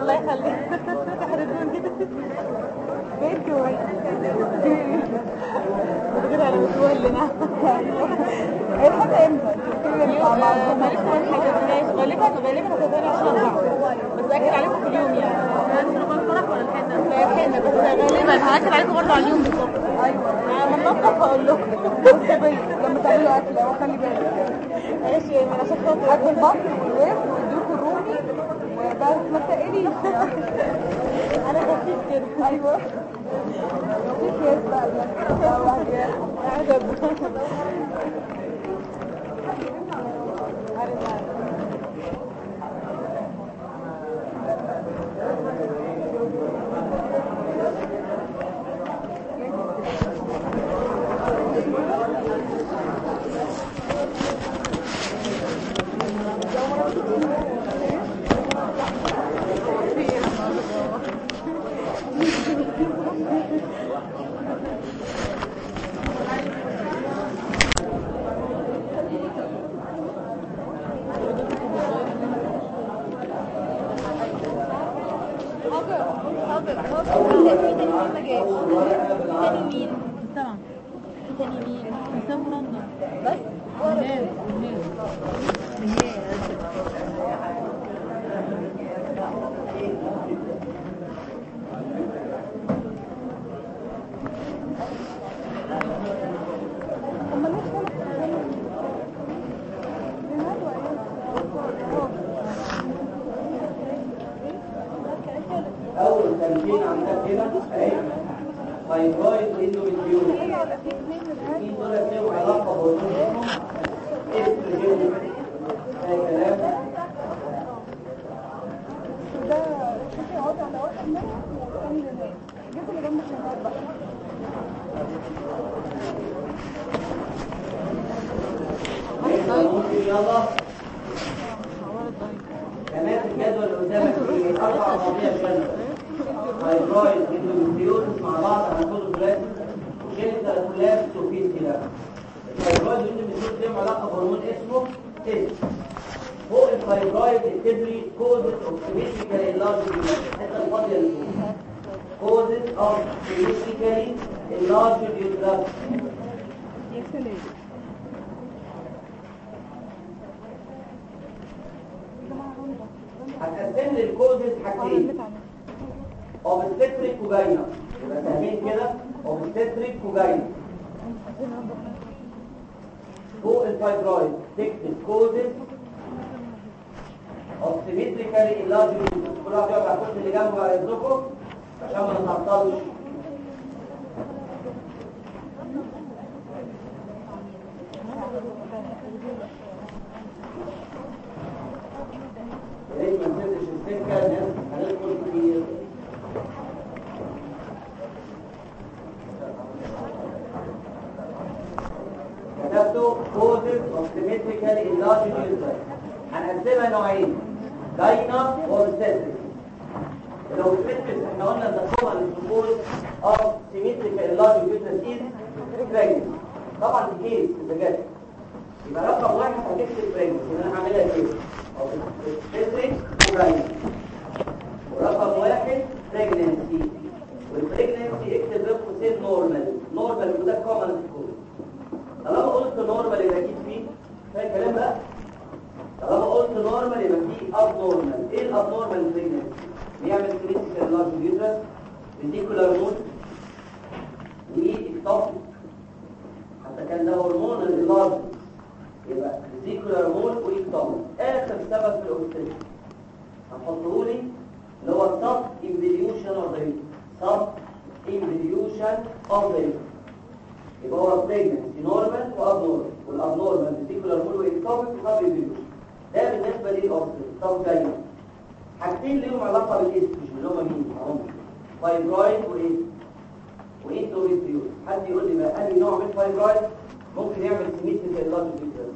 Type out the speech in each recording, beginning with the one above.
الله يخليك تحرجوني بيتي وين بتجري على متولنا الحاجة امتى؟ اليوم آه، ماليش كمان حاجة بلاش غالبا غالبا هتبقى عشان أربعة بس أكد عليكم في اليوم يعني هنشرب الفرح ولا الحنة؟ لا الحنة بس غالبا هأكد عليكم برضه على اليوم بالظبط ايوه أنا منطق هقول لكم لما تعملوا اكل هو خلي بالك ماشي من عشان خاطر اكل البط والويف ويدوكوا الرومي وبس ما تقليش أنا خفيف كده ايوه في كيس بقى عجب تمام تاني مين حسام رندا بس ناس اول تمرين عندك هنا اهي فايبرويد اندوميتريوز الاثنين دول لهم علاقه بهرمون استروجين ده كلام ده شوفي اقعد على وقت ما جبت اللي جنب الشمال بقى ممكن يلا كمان الجدول اللي قدامك فيه اربع مواضيع جدول فايبرويد اندوميتريوز مع بعض هناخدهم دلوقتي وشيلتا كولابس وفيز كده الفايبرويد اندوميتريوز لهم علاقه بهرمون اسمه تيست فوق الفايبرويد اكتب لي كوزز اوف سيمتريكال انلارجمنت الحته الفاضيه اللي فوق كوزز اوف سيمتريكال انلارجمنت هتقسم لي الكوزز حاجتين اوبستريك وجاينا يبقى فاهمين كده اوبستريك وجاينا فوق الفايبرويد تكتب كوزز اوف سيمتريكالي انلارجمنت كل واحد يقعد على الكرسي اللي جنبه على اذنكم عشان ما نتعطلش ليه ما نسيبش السكه الناس هندخل كتير كتبته causes of symmetrical enlarged uterus هنقسمها نوعين جاينا وبستاتريك لو سيمتريك احنا قلنا ان طبعا الدخول of symmetrical enlarged uterus is pregnant طبعا دي كيس بجد يبقى رقم واحد هتكتب pregnant يبقى انا هعملها كده obstetric وجاينا ورقم واحد pregnancy والبريجننسي اكتب بين قوسين نورمال نورمال وده كومن في الكود طالما قلت نورمال يبقى اكيد فيه فاهم الكلام ده طالما قلت نورمال يبقى فيه اب نورمال ايه الاب نورمال بريجننسي بيعمل كريتيكال لارج يوترس فيزيكولار مود واكتوبيك حتى كان ده هرمون اللارج يبقى فيزيكولار مود واكتوبيك اخر سبب في الاوبستريك هنحطه لي اللي هو سب انفيليوشن اوف ذا سب انفيليوشن اوف ذا يبقى هو بريجنسي نورمال وابنورمال والابنورمال فيزيكولار مود واكتوبيك وسب انفيليوشن ده بالنسبه للاوبستريك طب جاي حاجتين ليهم علاقه بالاستروجين اللي هم مين هم فايبرويد وايه واندوميتريوز حد يقول لي بقى انهي نوع من الفايبرويد ممكن يعمل سيميتريكال لارج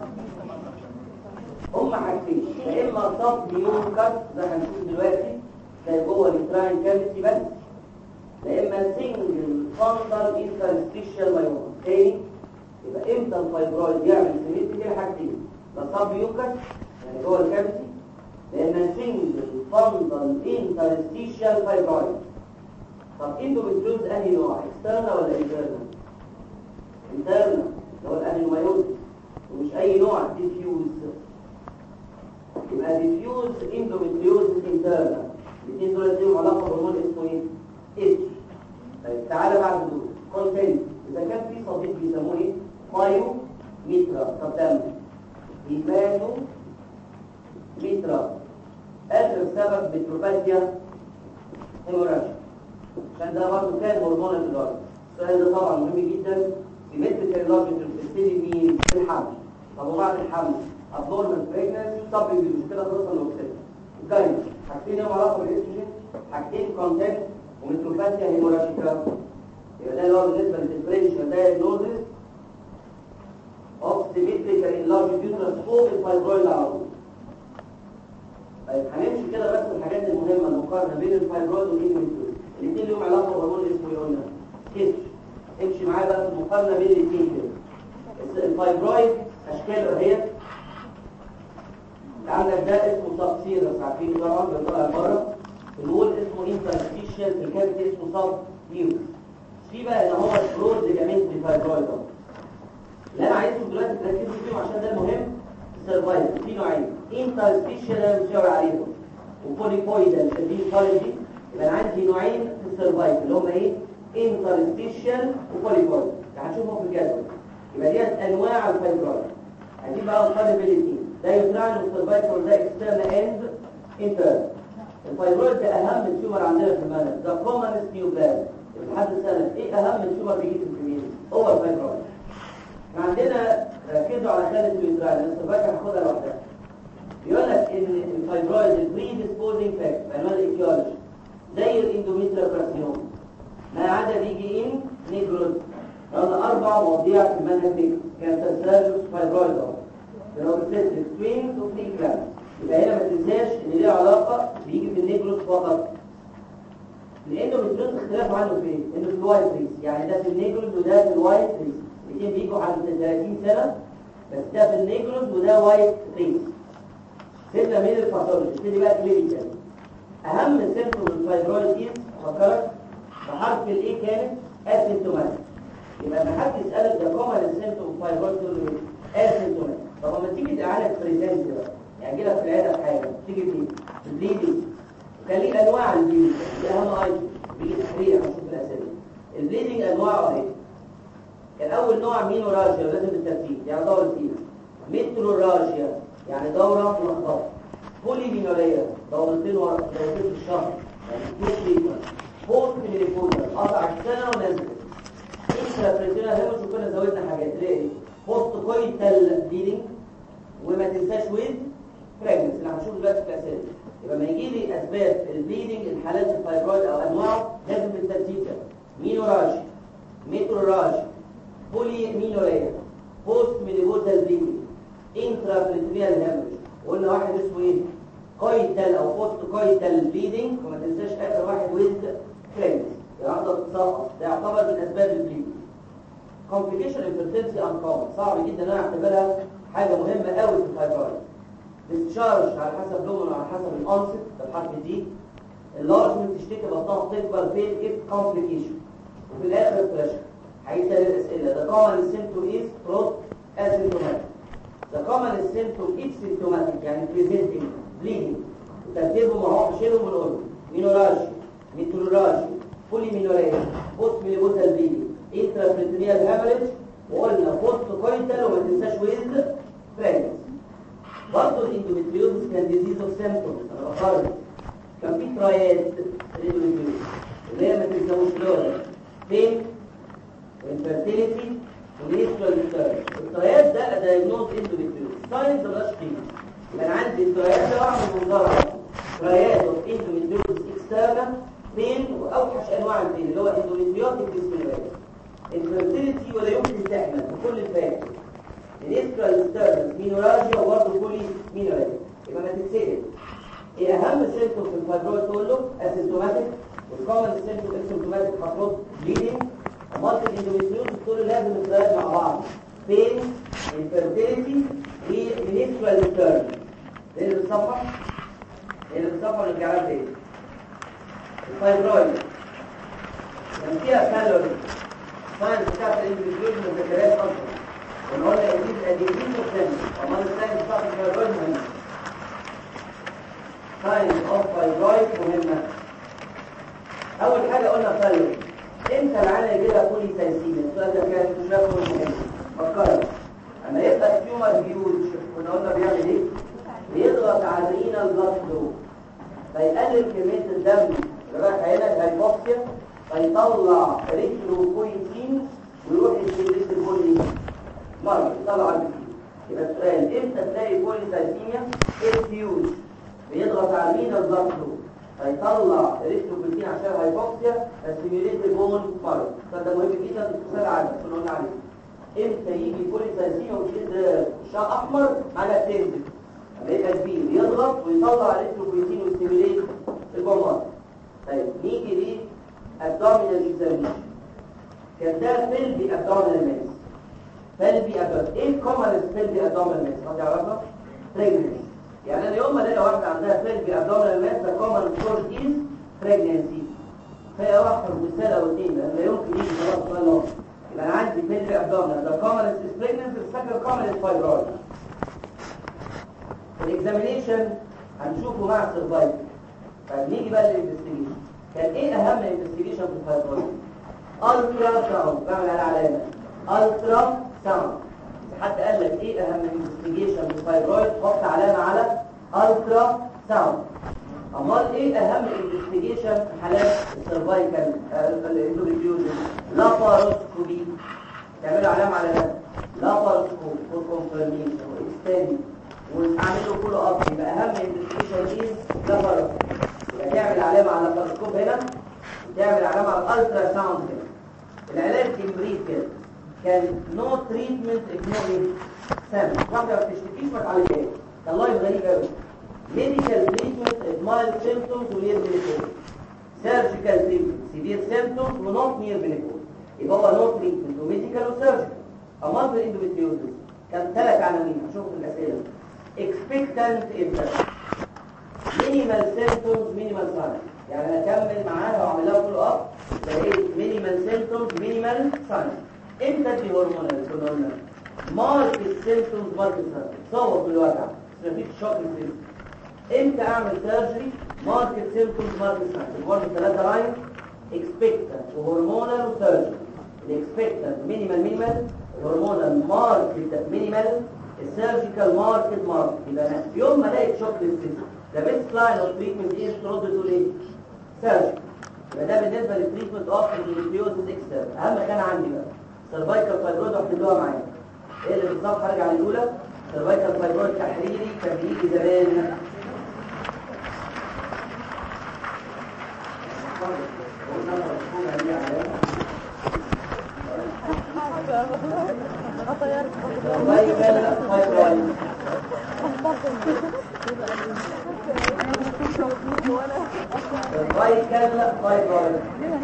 هم حاجتين يا اما صب يوكس ده هنشوف دلوقتي ده جوه التراين كافيتي بس يا اما سنجل فانتال انترستيشال مايوما تاني يبقى امتى الفايبرويد يعمل سيميتريكال حاجتين ده صب يوكس يعني جوه الكافيتي لان سنجل فندل انترستيشال فايبرويد طب اندوميتريوز انهي نوع اكسترنال ولا انترنال انترنال اللي هو الادينومايوز ومش اي نوع ديفيوز يبقى ديفيوز اندوميتريوز انترنال الاثنين دول ليهم علاقه بهرمون اسمه ايه اتش طيب تعالى بعد دول كونتنت اذا كان في صديق بيسموه ايه مايو ميترا طب ده هيبانو ميترا اخر سبب بتروباتيا هيموراجيا عشان ده برضه كان هرمون الاداره السؤال ده طبعا مهم جدا في مثل العلاج بتبتدي مين في الحمل طب وبعد الحمل ابنورمال بريجنسي طب المشكله توصل لوكسيد الجاين حاجتين لهم علاقه بالاستروجين حاجتين كونتنت ومتروباتيا هيموراجيكا يبقى ده اللي هو بالنسبه للديفرنشال دايجنوزيس اوف سيمتريكال انلارج يوترس فوق الفايبرويد على طول طيب هنمشي كده بس الحاجات المهمه المقارنه بين الفايبرويد والاندوميتريوز الاثنين لهم علاقه بهرمون اسمه ايه قلنا كتف امشي معايا بقى في المقارنه بين الاثنين كده الفايبرويد اشكاله اهي عندك ده اسمه تقصير بس عارفين طبعا بيطلع بره الوول اسمه انترستيشال في الكافيتي اسمه سب نيوز في بقى ان هو البرود ليجامنت فايبرويد اللي انا عايزكم دلوقتي تركزوا فيهم عشان ده المهم السرفايف في نوعين انترستيشال انا بشاور عليهم وبوليبويدال في الفيزيولوجي يبقى انا عندي نوعين في السرفايف اللي هم ايه انترستيشال وبوليبويدال هنشوفهم في الجدول يبقى ديت انواع الفايبرويد هنجيب بقى نقارن بين الاثنين ده يوتراين والسرفايف وده اكسترنال اند انترنال الفايبرويد ده اهم تيومر عندنا في المنهج ده كومنست نيوبلاز لحد سنه ايه اهم تيومر بيجي في الكمين هو الفايبرويد عندنا ركزوا على خانه اليوتراين السرفايف هاخدها لوحدها بيقول لك ان الفايبرويد البريديسبوزنج فاكت بعنوان الايتيولوجي زي الاندوميتريال كارسينوم ما عدا بيجي ان نيجروز قلنا اربع مواضيع في المنهج دي كانسر سيرجوس فايبرويد اهو بنوبستيك توينز وفي كلام يبقى هنا ما تنساش ان ليه علاقه بيجي في النيجروز فقط الاندوميتريوز اختلاف عنه فين انه في الوايت ريس يعني ده في النيجروز وده في الوايت ريس الاثنين بيجوا عند 30 سنه بس ده في النيجروز وده وايت ريس سيبنا من الباثولوجي نبتدي بقى كلينيكال اهم سيمبتوم الفايبرويد دي افكرك بحرف الايه كانت اسيمتوماتيك يبقى لما حد يسالك ده كومن سيمبتوم فايبرويد تقول له ايه اسيمتوماتيك طب لما تيجي تعالج بريزنت بقى يعني يجي لك في العياده بحاجه تيجي في البليدنج كان ليه انواع البليدنج دي اهم ايتم بيجي تحرير هنشوف الاسامي البليدنج انواعه اهي كان اول نوع مينوراجيا لازم بالترتيب يعني دوره فيه متروراجيا يعني دوره ملخبطه بولي مينوريا دورتين ورا دورتين في الشهر يعني تو تريتمنت بوست مينيبوزا قطع السنه ونزلت انترا بريتينال هيموج وكنا زودنا حاجات ليه ايه بوست كويتال بليدنج وما تنساش ويز بريجنس اللي هنشوفه دلوقتي في الاسئله يبقى ما يجي لي اسباب البليدنج الحالات الفايبرويد او انواعه لازم بالترتيب كده مينوراجيا ميتروراجيا بولي مينوريا بوست مينيبوزال بليدنج انترا بريتينال هيموج قلنا واحد اسمه ايه كويتال او بوست كويتال بليدنج وما تنساش اخر واحد ويز بريجنس يعني ده تساقط ده يعتبر من اسباب البليدنج complication infertility uncommon صعب جدا ان انا اعتبرها حاجه مهمه قوي في الفايبرويد discharge على حسب لونه وعلى حسب الانست ده الحرف دي اللارجمنت تشتكي بطنها بتكبر فين if complication وفي الاخر بريشر هيسال الاسئله the common symptom is throat asymptomatic the common symptom is symptomatic يعني presenting bleeding ترتيبهم اهو هشيلهم ونقولهم مينوراجيا ميتروراجيا بولي مينوريا بوست ميليبوتال بليدنج انترابريتونيال هامرج وقلنا بوست كويتال وما تنساش ويز بريجنس برضه الاندوميتريوزس كان ديزيز اوف سيمبتومز انا بقارن كان في ترايات الاندوميتريوزس اللي هي ما تنساوش دول بين انفيرتيليتي ونيسترال ستارز الترايات ده دايجنوز اندوميتريوزس ساينز مالهاش قيمه يبقى انا عندي الترايات ده واعمل منظرها ترايات اوف اندوميتريوزس اكسترنال بين واوحش انواع البين اللي هو اندوميتريوتيك ديسبينويد الفيرتيليتي ولا يمكن تحمل بكل الفاكتور الاسكال ستيرنس مينوراجيا وبرضه بولي مينوراجيا يبقى ما تتسال ايه اهم سيمبتوم في الفايبرويد كله اسيمتوماتيك والكومن سيمبتوم اسيمتوماتيك هتروح بليدنج امال الاندوميتريوز كله لازم يتراجع مع بعض بين الفيرتيليتي والاسكال ستيرنس نقلب الصفحه اللي بتصفوا اللي بيعرف ايه الفايبرويد كان فيها كالوري ساينس بتاعت الانديفيديوال ما ذكرهاش اصلا ونقول لك دي الاديبين والثاني امال الساينس بتاعت الفايبرويد مهمه ساينس اوف فايبرويد مهمه اول حاجه قلنا كالوري امتى العينه يجي لها بولي سايسيميا السؤال ده كان شايفه مهم فكرت اما يبقى التيومر هيوج كنا قلنا بيعمل ايه بيضغط على الرينال بلاد فلو فيقلل كميه الدم اللي رايح هنا الهايبوكسيا فيطلع ريتروبويتين ويروح يستهلك البولي مرة يطلع البكتير يبقى السؤال امتى تلاقي بولي سايسيميا الهيوج بيضغط على الرينال بلاد فلو فيطلع ريتروبويتين عشان الهايبوكسيا فستيميوليت البون مرة فده مهم جدا تسال عنه كنا قلنا عليه امتى يجي بولي سايسيميا ويشد شاء احمر على تنزل لما يبقى كبير يضغط ويطلع الكتروبروتين ويستيميليت البرمات طيب نيجي ليه abdominal examination كان ده فيلبي abdominal mass فيلبي abdominal ايه الكومنس فيلبي abdominal mass حد يعرفها؟ pregnancy يعني انا يوم ما الاقي واحده عندها فيلبي abdominal mass ده common cause is pregnancy فهي واحده مثال او اثنين لان لا يمكن يجي خلاص سؤال واحد يبقى انا عندي فيلبي abdominal ده common is pregnancy السكر common is fibroid الاكزامينيشن هنشوفه مع السرفايف طيب نيجي بقى للانفستيجيشن كان ايه اهم انفستيجيشن في الفايبرويد الترا ساوند بعمل على علامه الترا ساوند حد قال لك ايه اهم انفستيجيشن في الفايبرويد حط علامه على الترا ساوند امال ايه اهم انفستيجيشن في حالات السرفايكال الاندوميتريوزس لاباروسكوبي تعملوا علامه على ده لاباروسكوب فور كونفيرميشن واكستندي ونعمل له كله اب يبقى اهم انفستيجيشن ايه لاباروسكوب يبقى تعمل علامه على اللاباروسكوب هنا تعمل علامه على الالترا ساوند هنا العلاج كان كده كان نو تريتمنت اجنوري سام واحده ما بتشتكيش ما تعالجهاش كان لايف غريب قوي ميديكال تريتمنت مايلد سيمبتومز ونير بنيكول سيرجيكال تريتمنت سيفير سيمبتومز ونوت نير بنيكول يبقى هو نو تريتمنت وميديكال وسيرجيكال امال في الاندوميتريوزس كان ثلاث عناوين هنشوفوا في الاسئله expectant impact minimal symptoms minimal signs يعني انا اكمل معاها واعمل لها فولو اب ده minimal symptoms minimal signs امتى دي هرمونال كنا قلنا مارك السيمبتومز مارك السيمبتومز صور بالوجع بس مفيش شوك سيمبتومز امتى اعمل سيرجري مارك السيمبتومز مارك السيمبتومز برضه ثلاثه لاين expectant وهرمونال وسيرجري الاكسبكتنت مينيمال مينيمال الهرمونال ماركت مينيمال السيرجيكال ماركت ماركت يبقى انا يوم ما الاقي شوك للسيستم ده بيست لاين اوف تريتمنت ايه ترد تقول ايه سيرجيكال يبقى ده بالنسبه للتريتمنت اوف الاندوميتريوزس اكسترن اهم كان عندي بقى سيرفايكال فايبرويد احسبوها معايا ايه اللي بالظبط هرجع للاولى سيرفايكال فايبرويد تحريري كان بيجي زمان سيرفايكال فايبرويد سيرفايكال فايبرويد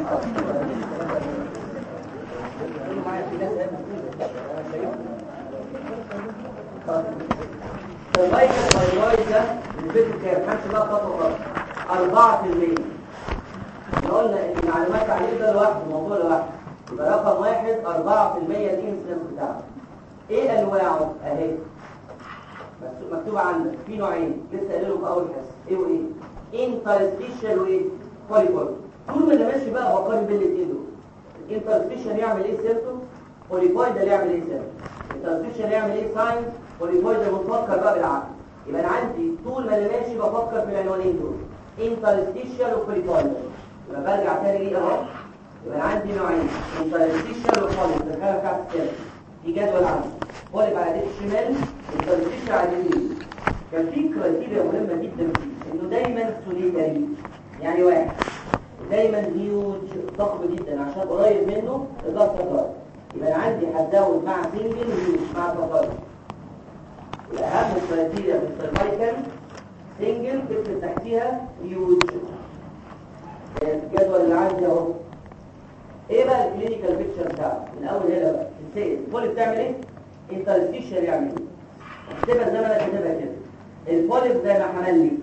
الفايكال فايبرويد ده البيت كام همشي بقى خطوه خطوه 4% احنا قلنا ان المعلومات عليه ده لوحده موضوع لوحده يبقى رقم واحد 4% الانسلنس بتاعه ايه انواعه اهي مكتوب- مكتوب عندك في نوعين لسه قايلهم في اول حصه ايه وايه انترستيشال وايه بوليبول طول ما انا ماشي بقى بقارن بين الاثنين دول الانترستيشال يعمل ايه سيمتوم بوليبويد يعمل ايه سيمتوم الانترستيشال يعمل ايه ساين بوليبويد بنفكر بقى بالعقل يبقى انا عندي طول ما انا ماشي بفكر في العنوانين دول انترستيشال وبوليبويد يبقى برجع تاني ليه اهو يبقى انا عندي نوعين انترستيشال وبوليبويد الخانه بتاعت السيمتوم في جدول عندي بوليب على ايديك الشمال انترستيشال على اليمين كان في كرايتيريا مهمه جدا فيه انه دايما سوليتاري يعني واحد دايما هيوج ضخم جدا عشان قريب منه اضافه فقط يبقى انا عندي هزود مع سنجل هيوج مع فقط يبقى اهم كرايتيريا في السيرفايكال سنجل تكتب تحتيها هيوج الجدول اللي عندي اهو ايه بقى الكلينيكال بيكتشر بتاعه من اول هنا بقى السيل البولي بتعمل ايه انترستيشال يعمل ايه اكتبها زي ما انا كاتبها كده البوليب زي ما حمل لي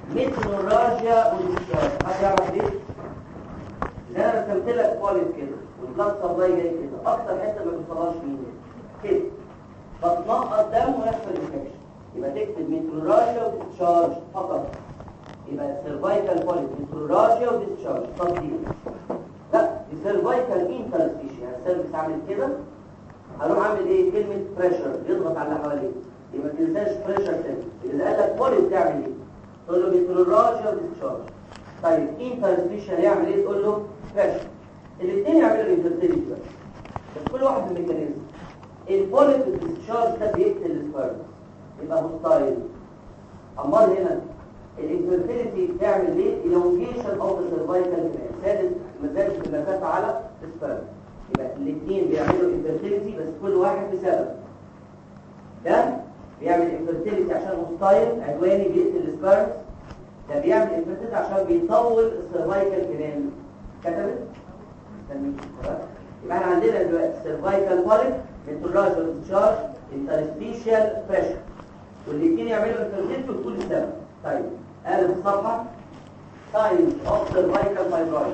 ميتنوراجيا وديسشارج حد يعرف ليه؟ لان انا رسمت لك كواليس كده والبلاد سبلاي جاي كده اكتر حته ما بيوصلهاش مين كده فتنقط دم ويحصل انفكشن يبقى تكتب ميتنوراجيا وديسشارج فقط يبقى سيرفايكال كواليس ميتنوراجيا وديسشارج تفضيل لا السيرفايكال انترستيشن يعني السيرفكس عامل كده هروح اعمل ايه كلمه بريشر يضغط على اللي حواليه يبقى ما تنساش بريشر تاني اذا قال لك بوليس تعمل ايه تقول له ميتنوراجيا وديسشارج طيب انترستيشن يعمل ايه تقول له بريشر الاثنين يعملوا انفيرتيليتي بس بس كل واحد بميكانيزم البوليس والديسشارج ده بيقتل السبيرم يبقى هوستايل امال هنا الانفيرتيليتي تعمل ليه elongation اوف السيرفايكال سادس مزاج المسافه على السبيرم يبقى الاثنين بيعملوا انفيرتيليتي بس كل واحد بسبب ده بيعمل انفيرتيليتي عشان هوستايل عدواني بيقتل السبيرم ده بيعمل انفيرتيليتي عشان بيطول السيرفايكال كمان كتبت استني خلاص يبقى احنا عندنا دلوقتي سيرفايكال بوليب ميتوراجيال ديسشارج انترستيشال بريشر والاثنين يعملوا انفيرتيليتي وتقول السبب طيب قلب الصفحه ساينز اوف سيرفايكال فايبرويد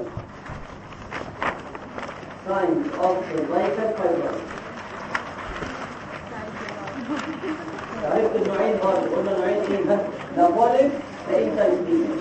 ساينز اوف سيرفايكال فايبرويد عرفت النوعين برضه قلنا نوعين ايه ده ده بوليب ده انترستيشال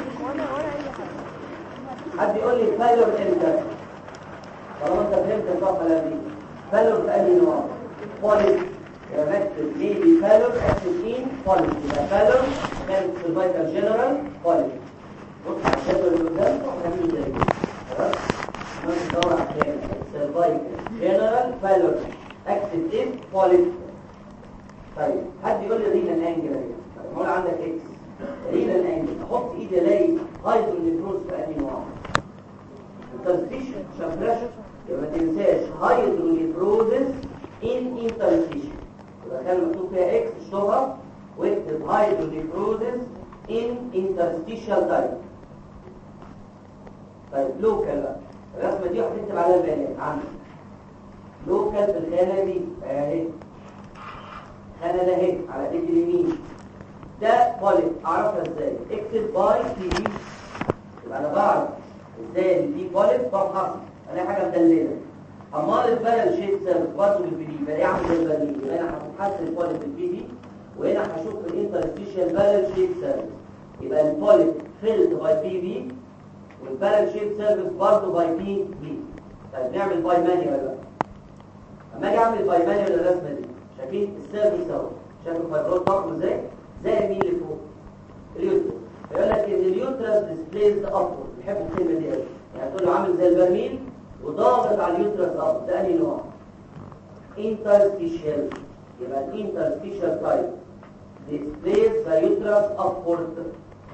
حد يقول لي فايلور امتى طالما انت فهمت الصفحه دي فالور في اي نوع بوليس يبقى بكتب بيبي فالور اكتب ان بوليس يبقى فالور كانت سيرفايكال جنرال بوليس بص على الجدول اللي قدامك وهنعمل زي كده خلاص ندور على الثاني سيرفايكال جنرال فالور اكتب ان بوليس طيب حد يقول لي رينا انجل اهي طيب ما عندك اكس رينا انجل احط ايدي الاقي هايدرونيفروز في اي نوع interstitial عشان بريشر يبقى ما تنساش هايدرونيفروزس ان انترستيشن يبقى كان مكتوب فيها اكس اشطبها واكتب هايدرونيفروزس ان انترستيشال تايب طيب لوكال بقى الرسمه دي هتكتب عليها البيانات عندك لوكال في الخانه دي اهي خانه ده اهي على ايد اليمين ده بوليب اعرفها ازاي اكتب باي تي في يبقى انا بعرف ازاي ان دي بوليب بفحص الاقي حاجه مدلله امال البلل شيت سيرف برضه بالبي دي بلاقي عامل زي البليل يبقى انا هبحث البوليب بالبي دي وهنا هشوف الانترستيشال بلل شيت سيرف يبقى البوليب فيلد باي بي بي والبلل شيت سيرفيس برضه باي بي بي طيب نعمل باي مانيوال بقى اما اجي اعمل باي مانيوال الرسمه دي شايفين السيرفيس اهو شايف الفايبروت ضخم ازاي زي مين اللي فوق اليوترس يقول لك ان اليوترس ديسبليز ابورد بيحبوا الكلمه دي قوي يعني تقول له عامل زي البرميل وضاغط على اليوترس اب ده انهي نوع انترستيشال يبقى الانترستيشال تايب ديسبليز ذا يوترس ابورد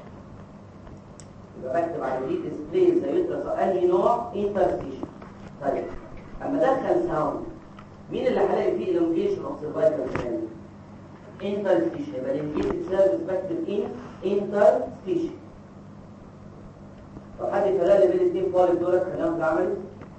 يبقى بكتب على دي ديسبليز ذا يوترس انهي نوع انترستيشال طيب اما ادخل ساوند مين اللي هلاقي فيه elongation اوف سيرفايكال كمان انترستيشن يبقى الانجيتد سيرفيس بكتب ان انترستيشن طب حد يفرق لي بين الاثنين بوليب دولت خلينا في العملي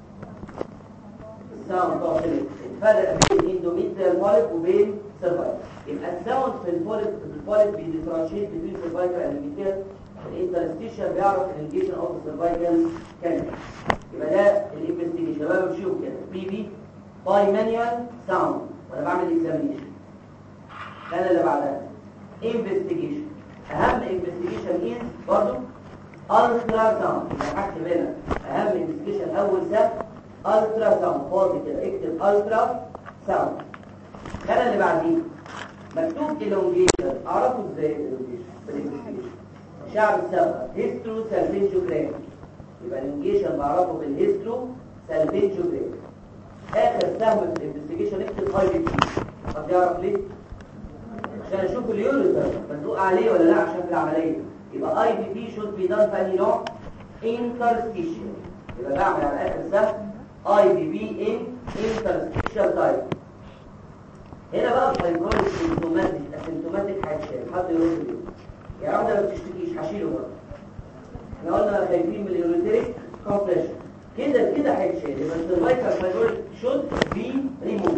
الساوند طبعا الفرق بين الاندوميتريال بوليب وبين سيرفايكال يبقى الساوند في البوليب في البوليب بيديفرنشيت بين سيرفايكال اندوميتريال الانترستيشن بيعرف الانجيشن اوف سيرفايكال كان يبقى ده الانفستيجيشن بقى بشوف كده بي بي باي مانيوال ساوند وانا بعمل اكزامينيشن السنه اللي بعدها انفستيجيشن اهم انفستيجيشن از برضه الترا ساوند يعني هكتب هنا اهم انفستيجيشن اول سهم الترا ساوند فاضي كده اكتب الترا ساوند السنه اللي بعديه مكتوب elongation اعرفه ازاي elongation بالانفستيجيشن شعب السبقه هيسترو سالفينجوجرام يبقى الانجيشن بعرفه بالهيسترو سالفينجوجرام اخر سهم في الانفستيجيشن اكتب اي بي بي طب يعرف ليه عشان اشوف اليوريتر مسؤول عليه ولا لا عشان في العمليه يبقى اي بي بي شود بي دان في انهي نوع انترستيشن يبقى بعمل على اخر سهم اي بي بي ان انترستيشن تايب هنا بقى الفايبرويد سيمتوماتيك اسيمتوماتيك هيتشال حد يقول لي يا رب ما بتشتكيش هشيله بقى احنا قلنا خايفين من اليوريتريك كومبريشن كده كده هيتشال يبقى السيرفايكال فايبرويد شود بي ريموف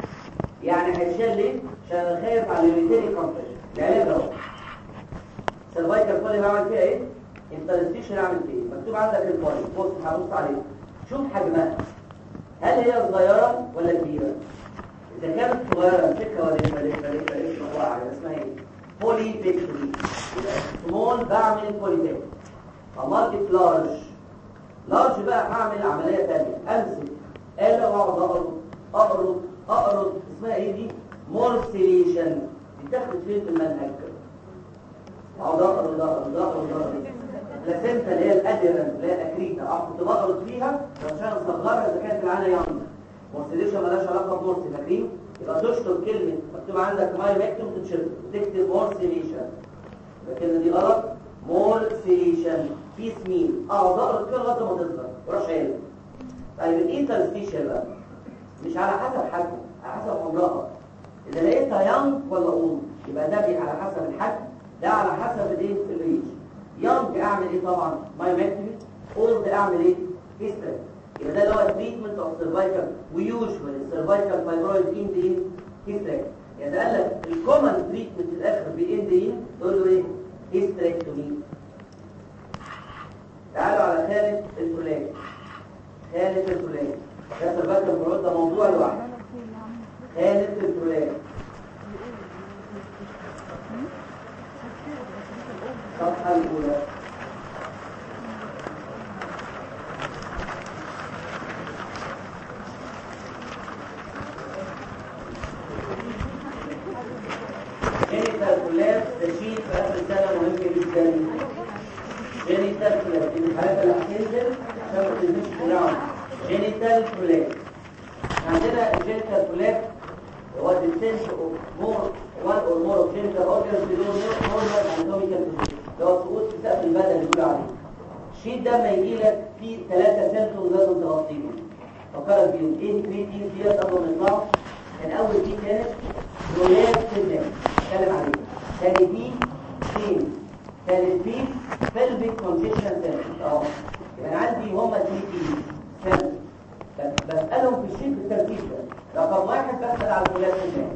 يعني هيتشال ليه عشان انا خايف على اليوريتريك كومبريشن العلاج اهو السيرفايكال كولي بعمل فيها ايه انترستيشن اعمل فيه إيه؟ مكتوب عندك الكولي بص هبص عليه شوف حجمها هل هي صغيره ولا كبيره اذا كانت صغيره امسكها ولا ولا ولا ولا اسمها ايه بولي بيكتوري سمول بعمل بولي بيكتوري اماركت لارج لارج بقى هعمل عمليه ثانيه امسك اله واقعد اقرض اقرض اقرض اسمها ايه دي مورسيليشن بتاخد فين في المنهج اقعد اقرض اقرض اقرض اقرض لاسنتا اللي هي الادرن اللي هي الاكريتا اه كنت بقرض فيها عشان اصغرها اذا كانت العانه يونج مورسيليشن مالهاش علاقه بمورسي فاكرين يبقى تشطب كلمه مكتوب عندك ماي مكتوب تتشطب تكتب مورسيليشن لكن دي غلط مورسيليشن في سمين اه ضغط كده لغايه ما تظهر وراح شايل طيب الانترستيشن بقى مش على حسب حجمه على حسب عمرها اذا لقيتها يانج ولا اولد يبقى ده بي على حسب الحجم ده على حسب الايه الريج يانج اعمل ايه طبعا مايومتري اولد اعمل ايه هيستري يبقى ده اللي هو التريتمنت اوف سيرفايكال ويوجوال السيرفايكال فايبرويد ان دي هيستري يعني ده قال لك الكومن تريتمنت في الاخر بي ان دي تقول له ايه هيستريكتومي تعالوا على خالد الفلاني خالد الفلاني ده سيرفايكال فايبرويد ده موضوع لوحده خالد الفلاني الصفحة الأولى جينيتال كولاب تشيل في آخر السنة مهم جدا جينيتال كولاب دي من الحاجات اللي هتنزل عشان ما تنزلش في الجراوند جينيتال كولاب عندنا الجينيتال كولاب هو الديسنس اوف مور وان اور مور اوف جينيتال اورجانز بدون نورمال اناتوميكال اللي هو سقوط في سقف البدن اللي بيقولوا عليه الشيت ده ما يجي لك فيه ثلاثة سيمتومز لازم تغطيهم فكرت بيهم ايه كريتين ديت قبل ما يطلعوا كان اول دي كانت رولات سنة اتكلم عليه ثاني بي سين ثالث بي فيلبيك كونجيشن سنة اهو يبقى انا عندي هما ثري بي سنة بسألهم في الشيت بالترتيب ده رقم واحد بسأل على الرولات سنة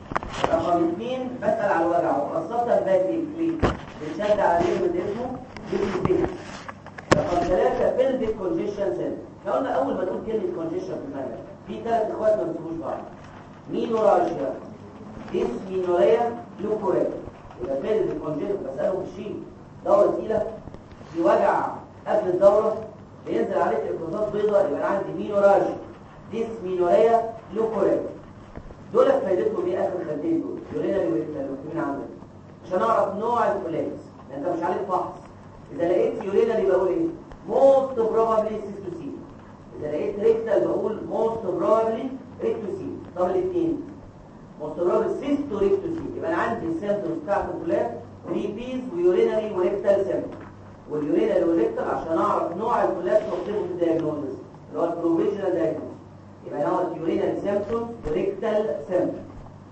رقم اثنين بسأل على الوجع وخاصة باكي كليك بنشد عليه من اسمه بيبي رقم ثلاثة فيلبيك كونجيشن سنة احنا قلنا اول ما تقول كلمة كونجيشن في المنهج في ثلاث اخوات ما بيسيبوش بعض مينورالجيا ديسمينوريا لوكوريا يبقى فيلبيك كونجيشن بسأله في الشيء دورة تقيلة في وجع قبل الدورة بينزل عليك افرازات بيضاء يبقى انا عندي مينورالجيا ديسمينوريا لوكوريا دول فايدتهم ايه اخر خدين دول يورينا لوكين عندك عشان اعرف نوع الكولابس انت مش عليك فحص اذا لقيت يورينا اللي بقول ايه most probably cystocele اذا لقيت ريكتال بقول most probably rectocele طب الاثنين most probably cystorectocele يبقى انا عندي السيمبتومز بتاعت الكولابس ريبيز ويورينري وريكتال سيمبتوم واليورينري والريكتال عشان اعرف نوع الكولابس واكتبه في الدياجنوزس اللي هو البروفيشنال دايجنوز يبقى هو اليورينري سيمبتوم وريكتال سيمبتوم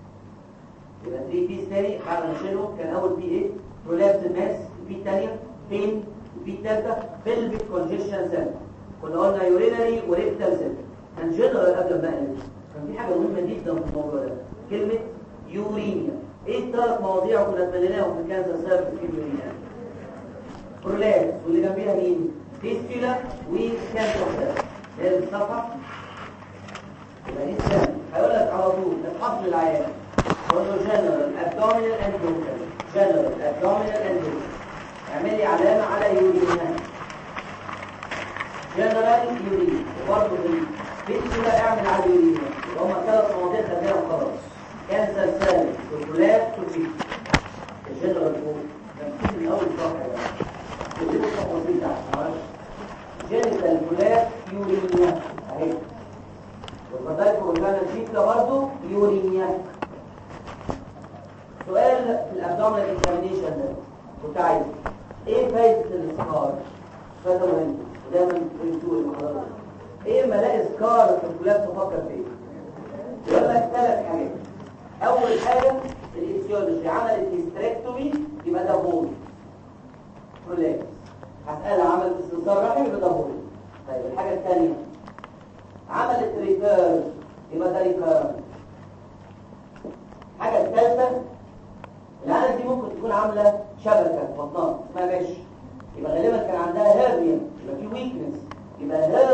يبقى 3 بيس تاني بعد ما نشيله كان اول بي ايه برولابس ماس البي الثانيه بين البي الثالثه بيلفيك كونجيشن سيمبتوم كنا قلنا يورينري وريكتال سيمبتوم كان جنرال قبل ما اقلب كان في حاجه مهمه جدا في الموضوع ده كلمه يورينيا ايه الثلاث مواضيع كنا اتمنيناهم في كانسر سيرفيس في اليورينيا برولابس واللي جنبيها مين فيستولا وكانسر سيرفيس هي الصفحه يبقى دي السنة هيقول لك على طول الحصل العيان قول له جنرال ابدومينال اند لوكال جنرال ابدومينال اند لوكال اعمل لي علامة على يورينا جنرال يورين وبرضه في الفيستولا اعمل على يورينا يبقى هما ثلاث مواضيع خدناهم خلاص كانسر سيل والكولاب والفيستولا الجنرال فوق نفسي من اول صفحة يا جماعة كلمة تفاصيل تحت جنرال كولاب يورينا اهي والفضائل وكان الفيكلا برضه يورينيا سؤال في الابدومينال اكزامينيشن ده كنت عايز ايه فايده السكار ده مهم ودايما بنشوف المحاضرات ايه ما الاقي سكار في الكلاب تفكر فيه يقول لك ثلاث حاجات اول حاجه الاكسيولوجي عملت هيستريكتومي يبقى ده بول كلاب هسألها عملت استنصار رحم يبقى ده بول طيب الحاجه الثانيه عملت ريكيرن يبقى ده ريكيرن الحاجة الثالثة العالم دي ممكن تكون عاملة شبكة في بطنها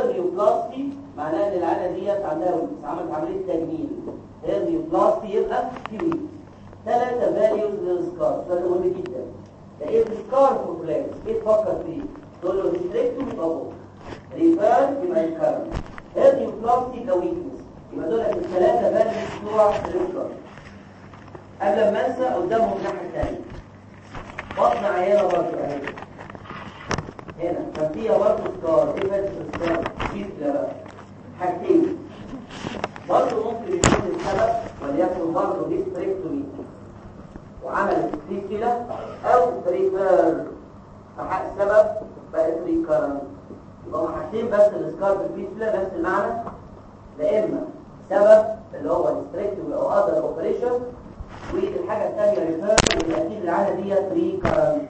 هيرنيوبلاستي معناها ان العاده ديت عندها ويكس عملت عمليه تجميل هيرنيوبلاستي يبقى في ويكس ثلاثه فاليوز للسكار ده مهم جدا ده ايه السكار بروفلاكس ايه تفكر فيه تقول له ريستريكتوم يبقى فوق ريفير يبقى الكرم هيرنيوبلاستي ده ويكنس يبقى دول الثلاثه فاليوز بتوع السكار قبل ما انسى قدامهم الناحيه الثانيه بطن عيانه برضه اهي هنا كان فيها برضه سكار ايه بس السكار كيسلا بقى حاجتين برضه ممكن يكون السبب وليكن برضه ديستريكتومي وعمل كيسلا او ريفير فحق السبب بقت ريكارنت يبقى هم حاجتين بس السكار بالكيسلا نفس المعنى لا اما سبب اللي هو ديستريكتومي او اذر اوبريشن والحاجه الثانيه ريفير اللي اكيد العاده ديت ريكارنت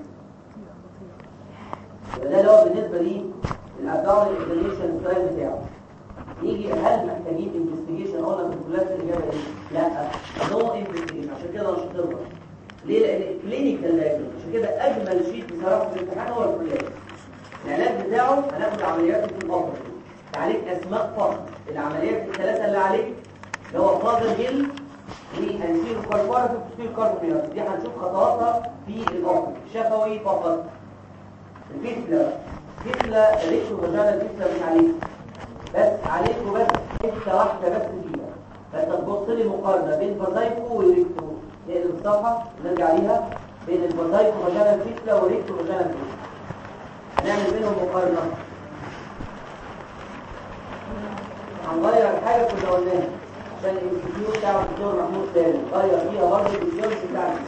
ده اللي هو بالنسبة لي الأداون اكزاميشن ستايل بتاعه يجي هل محتاجين انفستيجيشن قلنا في الكلات الإجابة ايه؟ لا نو انفستيجيشن عشان كده مش هتقدر ليه؟ لأن الكلينيكال دايجنوز عشان كده أجمل شيء بصراحة في الامتحان هو الكليات العلاج بتاعه هناخد عمليات في الأفضل عليك أسماء فقط العمليات الثلاثة اللي عليك اللي هو فاضل هيل وهنسير كاربارة وتسير كاربونيات دي هنشوف خطواتها في الأفضل شفوي فقط الفيسلا فيسلا ريكتو فاجانا الفيسلا مش عليك بس عليكم بس حته واحده بس فيها فانت تبص لي مقارنه بين فازايكو وريكتو نقلب الصفحه نرجع ليها بين الفازايكو فاجانا الفيسلا وريكتو فاجانا الفيسلا هنعمل بينهم مقارنه هنغير حاجه كنا قلناها عشان الانستيتيوت بتاع الدكتور محمود سالم غير فيها برضه الفيزيولوجي بتاعنا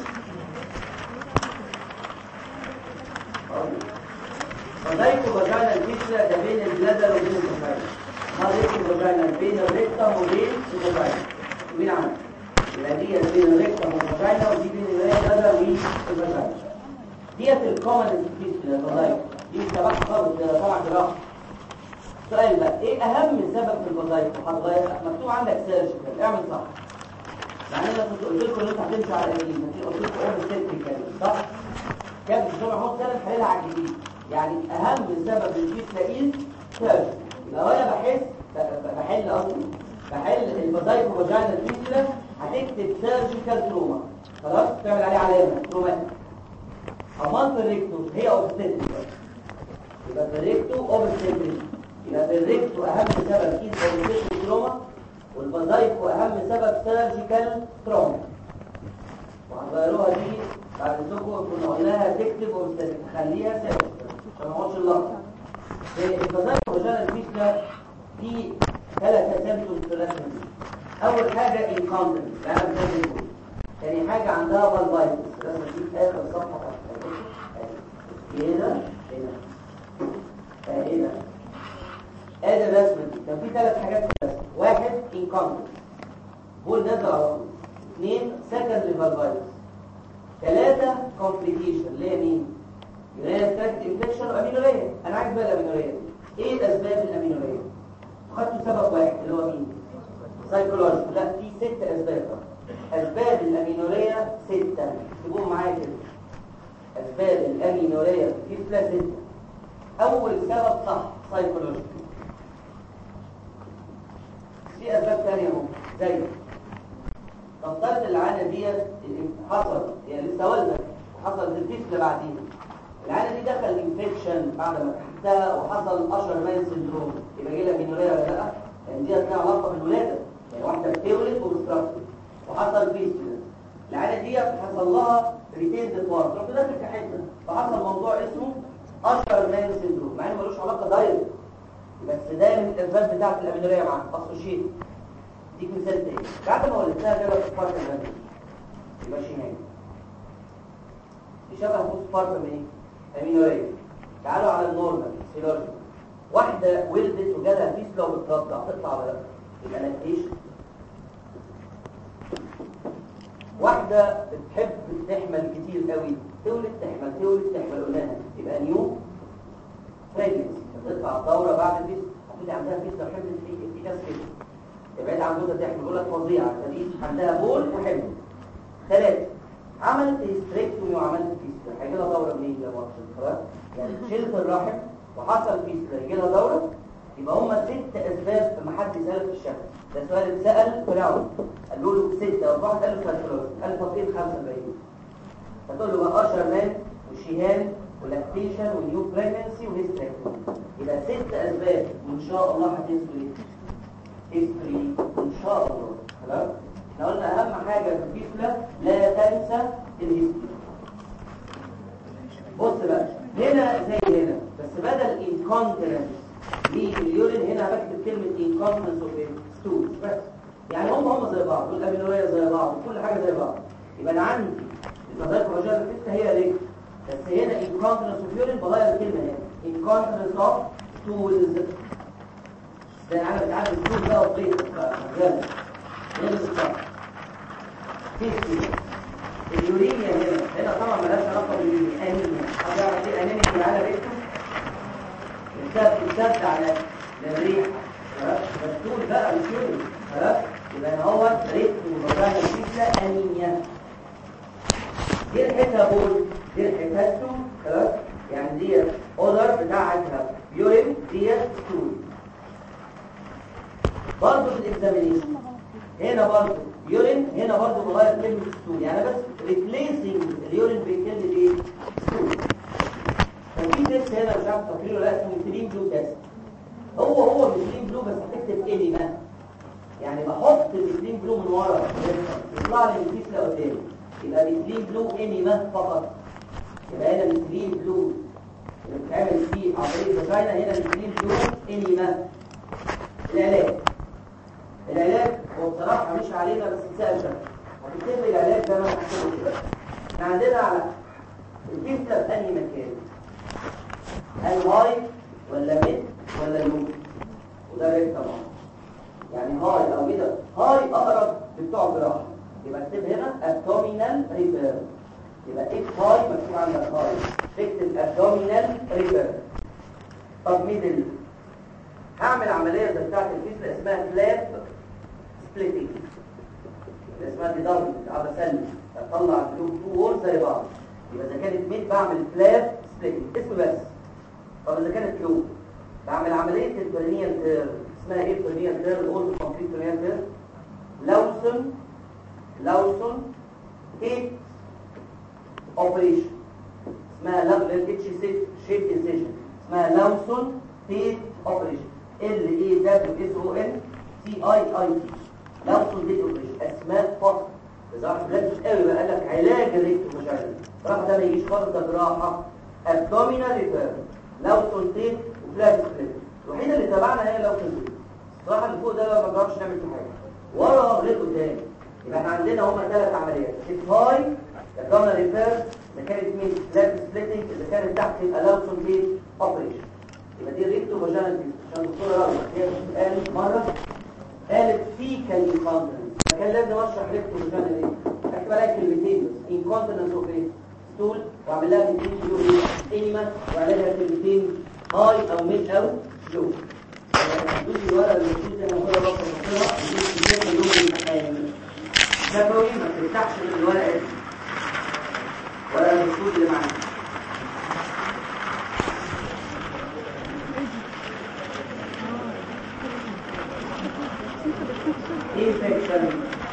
فضايكو فاجانا الفيسلا ده بين البلادر وبين الفاجانا فضايكو فاجانا بين الريكتم وبين الفاجانا مين عمل؟ يبقى دي بين الريكتم والفاجانا ودي بين البلادر والفاجانا ديت الكومن الفيسلا فضايكو دي تبع خالص طبعا جراحه سؤال بقى ايه اهم سبب في الفضايكو هتغير مكتوب عندك سيرجيكال اعمل صح يعني انا كنت قلت لكم ان انتوا هتمشوا على ايه انت قلت لكم اوبن سيرجيكال صح كان الدكتور محمود سالم حللها على الجديد يعني اهم سبب الجيش تلاقيه سيرج لو انا بحس بحل قصدي بحل البازايكو فاجينا الفيسلا هتكتب سيرجيكال تروما خلاص تعمل عليه علامه تروما امان في الريكتو هي اوبستيتريك يبقى في الريكتو اوبستيتريك يبقى في الريكتو اهم سبب كيس اوبستيتريك تروما والبازايكو اهم سبب سيرجيكال تروما وهنغيروها دي بعد اذنكم كنا قلناها تكتب وتخليها ثابت عشان ما اقعدش اللقطه الفضائل وجال الفيسلا في ثلاث سيمبتومز في الرسم دي اول حاجه انكومبتنس يعني زي ما ثاني حاجه عندها فالفايتس الرسمه دي في اخر صفحه هنا هنا هنا ادي الرسمه دي كان في ثلاث حاجات في الرسمه واحد انكومبتنس بول نزل على طول اثنين سكندري فالفايتس ثلاثة كومبليكيشن اللي هي مين؟ يوريا ستاكت انفكشن وامينوريا انا عايز بقى الامينوريا ايه الاسباب الامينوريا؟ خدتوا سبب واحد اللي هو مين؟ سايكولوجي لا في ست اسباب اسباب الامينوريا ستة اكتبوهم معايا كده اسباب الامينوريا في فلا ستة اول سبب صح سايكولوجي في اسباب ثانيه اهو زي نفترض العانة ديت حصل يعني لسه والدة وحصل الفيسل بعدين العانة دي دخل انفكشن بعد ما تحتها وحصل اشر مان سندروم يبقى جاي لها مينوريا ولا لا؟ يعني ديت لها علاقة بالولادة يعني واحدة بتولد وبتسترفض وحصل فيسل العانة ديت حصل لها ريتيند بارت رحت داخل في حتة فحصل موضوع اسمه اشر مان سندروم مع انه ملوش علاقة دايركت بس ده من الاسباب بتاعت الامينوريا معاك اسوشيت ديك مثال تاني بعد ما ولدتها جابت سبارتا البني يبقى شمال يشبه بوست سبارتا من ايه؟ امينوريا تعالوا على النورمال سيلورجي واحدة ولدت وجالها فيسلا وبترضع تطلع ولا لا؟ يبقى لاكتيشن واحدة بتحب تحمل كتير قوي تولد تحمل تولد تحمل قلناها يبقى نيو بريجنسي تطلع الدورة بعد الفيسلا هتقولي عندها فيسلا وحملت في في كاس كده ابعد عن جوزة تحمل يقول لك فظيعة فدي عندها بول وحمل ثلاثة عملت هيستريكتومي وعملت فيسلا هيجي لها دورة منين ده مقصد خلاص يعني شلت الرحم وحصل فيسلا يجي لها دورة يبقى هم ست اسباب لما حد يسالك في الشهر ده سؤال اتسال فراون قالوا له سته وواحد قال له سيركلوز قال له فقير 45 فتقول له بقى اشهر مان وشيهان ولاكتيشن ونيو بريجنسي وهيستريكتومي يبقى ست اسباب وان شاء الله هتنسوا ايه؟ هيستوري ان شاء الله خلاص احنا قلنا اهم حاجه في الكفله لا تنسى الهيستوري بص بقى هنا زي هنا بس بدل incontinence لليورين هنا بكتب كلمة incontinence of stools بس يعني هم هم زي بعض والأمينورية زي بعض وكل حاجة زي بعض يبقى أنا عندي الفضائل الرجال الفتة هي رجل بس هنا incontinence of urine بغير الكلمة هنا incontinence of stools ده انا بتعامل stools بقى وبيت رجال هنا بالظبط اليورينيا هنا هنا طبعا مالهاش علاقه بالانيميا حد يعرف ايه انيميا اللي على بيته السبب السبب على الريح خلاص مفتول بقى مش يورين خلاص يبقى هنا هو ريت ومبرهن الفيزا انيميا دي الحته بول دي الحته خلاص يعني دي اودر بتاعتها يورين دي ستول برضه في الاكزامينيشن هنا برضه يورين هنا برضه بغير كلمة ستول يعني بس replacing اليورين بكلمة ايه؟ ستول كان في تيست هنا مش عارف تفكير ولا اسمه ميثيلين بلو تيست هو هو ميثيلين بلو بس هتكتب اني ما يعني بحط الميثيلين بلو من ورا يطلع لي الكيس قدامي يبقى ميثيلين بلو اني ما فقط يبقى هنا ميثيلين بلو اللي بتعمل فيه عملية فاجينا هنا ميثيلين بلو اني ما العلاج العلاج هو بصراحة مش علينا بس اتسأل ده هتكتب لي العلاج ده ما هكتبه كده احنا عندنا على الكيسة في أي مكان هل هاي ولا ميد ولا لو وده ريت طبعا يعني هاي أو كده هاي أقرب لبتوع الجراحة يبقى اكتب هنا abdominal repair يبقى اف هاي مكتوب عندك هاي تكتب abdominal repair طب ميدل هعمل عملية زي بتاعت الكيسة اسمها فلاب سبليتنج اسمها دي ضرب قاعد اسلم اطلع البلو تو وول زي بعض يبقى اذا كانت ميت بعمل فلاب سبليتنج اسم بس طب اذا كانت لو بعمل عمليه البرينيال تير اسمها ايه البرينيال تير الاولد كومبليت برينيال تير لوسون لوسون هيت اوبريشن اسمها لابل اتش شيب انسيشن اسمها لوسون هيت اوبريشن ال اي دبليو اس او ان سي اي اي تي لوسون هيت اوبريشن اسماء فقط اذا عرفت لابس قوي بقى قال لك علاج الريكتو مشاعر راح ده ما يجيش خالص ده جراحه ابدومينال ريفير لوسون هيت وفلاش سبليت الوحيده اللي تبعنا هي لوسون هيت الصراحه اللي فوق ده ما بنعرفش نعمل فيه حاجه ورا غير قدام يبقى احنا عندنا هما ثلاث عمليات هاي الضمنه ريفير اذا كانت مين فلاش سبليتنج اذا كانت تحت يبقى لوسون هيت اوبريشن يبقى دي ريكتو فاجينال عشان الدكتوره رغم هي قالت مره قالت فيكال انكونتنس فكان لازم اشرح ريكتو فاجينال ايه اكتب عليها كلمتين بس انكونتنس اوف ايه ستول واعمل لها كلمتين يو انيما واعملها كلمتين هاي او ميد او لو دوسي ورقه الرسول زي ما كنا بقى بنقراها دوسي كده اللون الامتحان شفوي ما تفتحش من الورقه دي ولا الرسول اللي معانا infection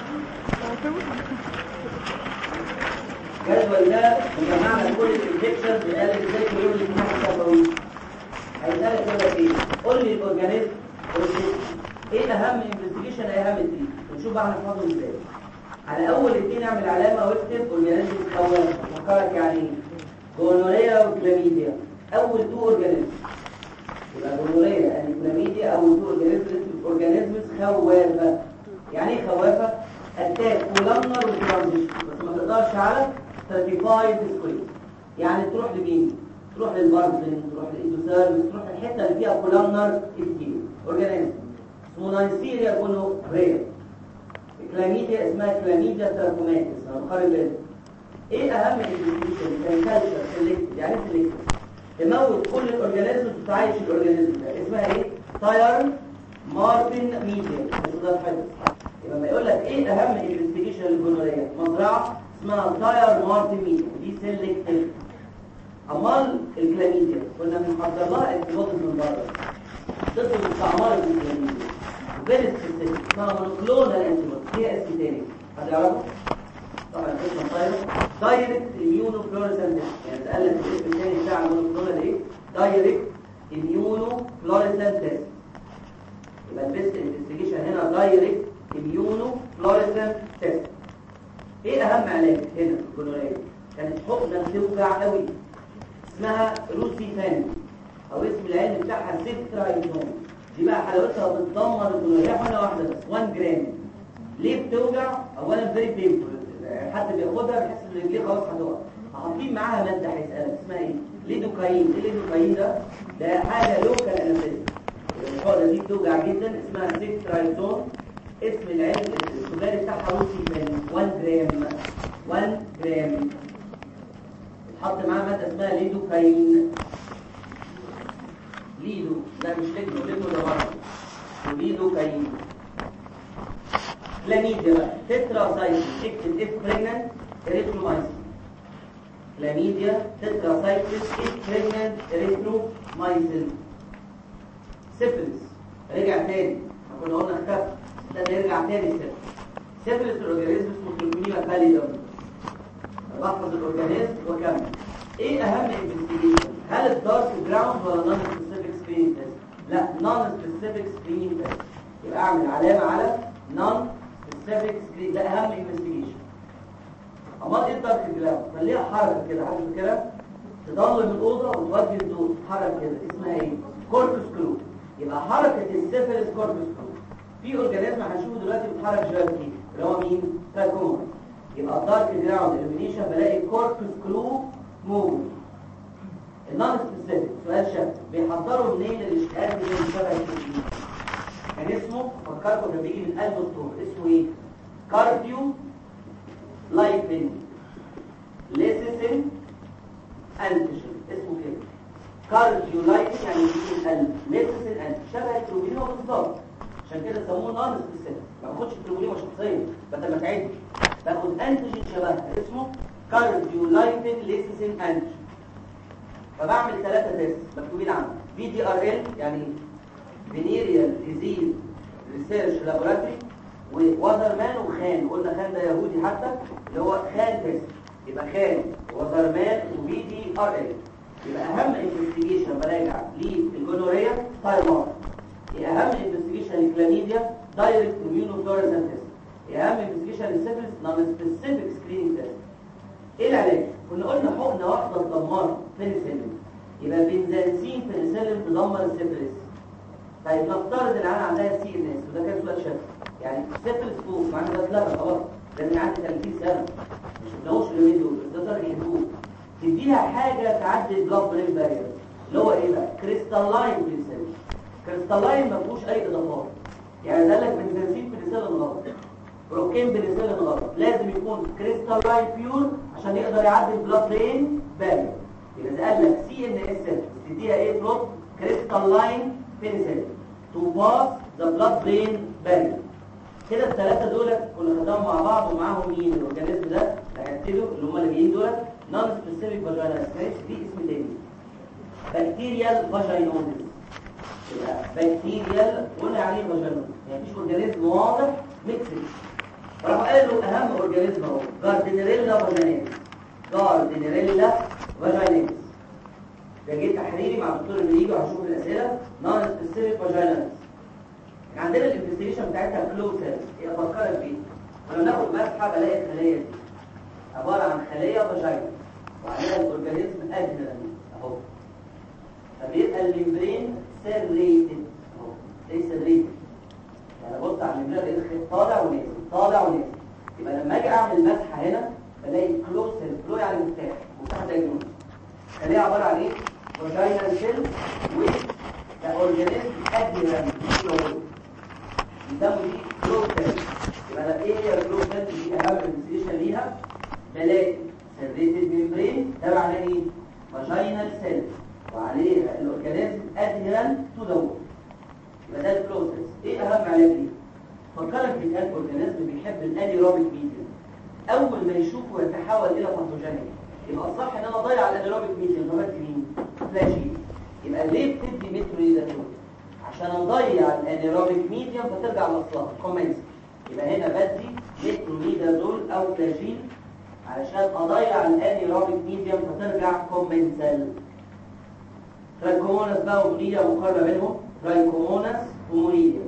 جدول ده وجمعنا كل الانفكشن بقال لك ازاي كل يوم الاثنين الشفوي هيسالك يقول لك ايه قول لي الاورجانيزم ايه اهم انفستيجيشن اهم تريد ونشوف بقى هنحفظهم ازاي على اول اثنين اعمل علامه واكتب اورجانيزم اول فكرك يعني ايه جونوريا وكلاميديا اول تو اورجانيزم يبقى جونوريا يعني كلاميديا اول تو اورجانيزم اورجانيزمز خوافه يعني ايه خوافه اتاك ولمنر وترانزيشن بس ما تقدرش على 35 ديسكريت يعني تروح لمين تروح للبارزن تروح للاندوسيرمس تروح للحته اللي فيها كولامنر اسكيل اورجانيزم اسمه نايسيريا جونوريا الكلاميديا اسمها كلاميديا تراكوماتيس انا بقارن بينهم ايه اهم الانفستيجيشن كان كالتشر سيلكتد يعني سيلكتد تموت كل الاورجانيزم وتعيش الاورجانيزم ده اسمها ايه تاير مارتن ميديا ده حلو يبقى لما يقول لك ايه اهم انفستيجيشن للجونوريا مزرعه اسمها تاير مارتن ميديا دي سيلكتد امال الكلاميديا كنا بنحضر لها انتيبيوتيك من بره ضد مستعمره الكلاميديا فيري سبيسيفيك اسمها مونوكلونال انتيبودي هي اسم تاني حد يعرفه؟ طبعا اسم طايره دايركت اميونو فلوريسنت يعني تقلل الاسم الثاني بتاع المونوكلونال ايه؟ دايركت اميونو فلوريسنت يبقى البيست انفستيجيشن هنا دايركت اميونو فلوريسنت تيست ايه اهم علاج هنا في الجنوريه كانت حقنه بتوجع قوي اسمها روسيفان او اسم العلم بتاعها سيترايزون دي بقى حلاوتها بتدمر الجنوريه حقنه واحده بس 1 جرام ليه بتوجع اولا فيري بينفول حد بياخدها بيحس ان رجليه خلاص هتقع حاطين معاها ماده هيسالك اسمها ايه ليدوكاين ايه الليدوكاين ده ده حاجه لوكال انستيزيا الحقنه دي بتوجع جدا اسمها سيترايزون اسم العلم التجاري بتاعها روسيفان 1 جرام 1 جرام اتحط معاها ماده اسمها ليدوكاين ليدو لا مش ليدو ليدو ده برضه ليدوكاين كلاميديا بقى تتراسايكل اكتب اف بريجننت اريثرومايسين كلاميديا تتراسايكل اف بريجننت اريثرومايسين سيفلس رجع تاني كنا قلنا اختفى ده يرجع تاني سيفلس سيفلس الاورجانيزم اسمه تركونيما باليدوم بحفظ الاورجانيزم وكمل ايه اهم انفستيجيشن هل الدارك جراوند ولا نون سبيسيفيك سكرين تيست لا نون سبيسيفيك سكرين تيست يبقى اعمل علامه على نون سبيسيفيك سكرين ده اهم انفستيجيشن امال ايه الدارك جراوند خليها حركه كده عارف كده تضلم الاوضه وتودي الضوء تتحرك كده اسمها ايه كورتوس كلو يبقى حركه السيفلس كورتوس كلو في اورجانيزم هنشوفه دلوقتي بيتحرك شويه كتير اللي هو مين تاكوما يبقى الدارك جراوند الومينيشن بلاقي كورتوس كلو موجود النون سبيسيفيك سؤال شاب بيحضروا منين الاشتقاق اللي شبه الكلين كان اسمه فكركم كان بيجي من قلب الطور اسمه ايه كارديو لايفن ليسيسن انتيجين اسمه كده كارديو لايفن يعني بيجي من القلب ليسيسن انتيجين شبه الكلوبينيما بالظبط عشان كده سموه نون سبيسيفيك ما باخدش الكلوبينيما شخصيا بدل ما تعد باخد انتيجين شبهها اسمه كارديو لايفن ليسيسن انتيجين فبعمل ثلاثة تيست مكتوبين عنه في دي ار ال يعني فينيريال ديزيز ريسيرش لابوراتوري ووزرمان وخان قلنا خان ده يهودي حتى اللي هو خان تيست يبقى خان وزرمان وفي دي ار ال يبقى اهم انفستيجيشن براجع للجونوريا تايمار هي اهم انفستيجيشن للكلاميديا دايركت اميونو فلوريسنت تيست هي اهم انفستيجيشن للسيفلس نون سبيسيفيك سكريننج تيست ايه العلاج كنا قلنا حقنه واحده تدمر بنسلين يبقى بنزنسين بنسلين تدمر السيفلس طيب نفترض ان انا عندها سي ان اس وده كان سؤال شاف يعني سيفلس فوق معنى ده اتلغى خلاص ده من عندي 30 سنه مش بنقولش اليومين دول بس ده طريق يهدوه تديها حاجه تعدي البلاد برين بارير اللي هو ايه بقى كريستالين بنسلين كريستالين ما فيهوش اي اضافات يعني ده لك بنزنسين بنسلين غلط بروكين بنسلين غلط لازم يكون كريستالين بيور عشان يقدر يعدي البلاد برين بارير يبقى ده قال لك سي ان اس تديها ايه دروب كريستالين بنسلين تو باس ذا بلاد برين بارير كده الثلاثه دول كنا خدناهم مع بعض ومعاهم مين الاورجانيزم ده اللي هيبتدوا اللي هم اللي جايين دول نون سبيسيفيك فاجينال دي اسم تاني بكتيريال فاجينوزيس يبقى بكتيريال قلنا عليه فاجينوزيس يعني مفيش اورجانيزم واضح ميكسد راح قالوا اهم اورجانيزم اهو جاردينيريلا فاجيناليس جاردينيريلا فاجيناليس ده جه تحريري مع الدكتور اللي يجي وهشوف الاسئله نون سبيسيفيك فاجيناليس عندنا الانفستيجيشن بتاعتها كلوزر هي افكرك بيه لما ناخد مسحه بلاقي الخليه دي عباره عن خليه فاجينا وعليها الاورجانيزم ادهرن اهو فبيبقى الممبرين سيريتد اهو ليس ريتد يعني بص على الممبرين لقيت خيط طالع ونازل طالع ونازل يبقى لما اجي اعمل مسحه هنا بلاقي كلوزر كلو يعني مفتاح مفتاح ده جنون خليه عباره عن ايه فاجينا سيل و اورجانيزم ادهرن يسموا دي كلوزر يبقى ايه هي الكلوزر دي اهم انفستيجيشن ليها بلاقي سيريتد ممبرين ده معناه ايه فاجينال سيل وعليه الاورجانيزم ادهرن تو ذا وول يبقى ده البروسيس ايه اهم علاج ليه فكرك بيتقال اورجانيزم بيحب الانيروبيك ميديم اول ما يشوفه يتحول الى باثوجينيك يبقى الصح ان انا اضيع الانيروبيك ميديم غلط مين فلاشي يبقى ليه بتدي مترو ده عشان اضيع الانيروبيك ميديوم فترجع لاصلها كومنس يبقى هنا بدي مترونيدازول او فلاجين علشان اضيع الانيروبيك ميديوم فترجع كومنسال ترايكوموناس بقى ومونيديا مقارنه بينهم ترايكوموناس ومونيديا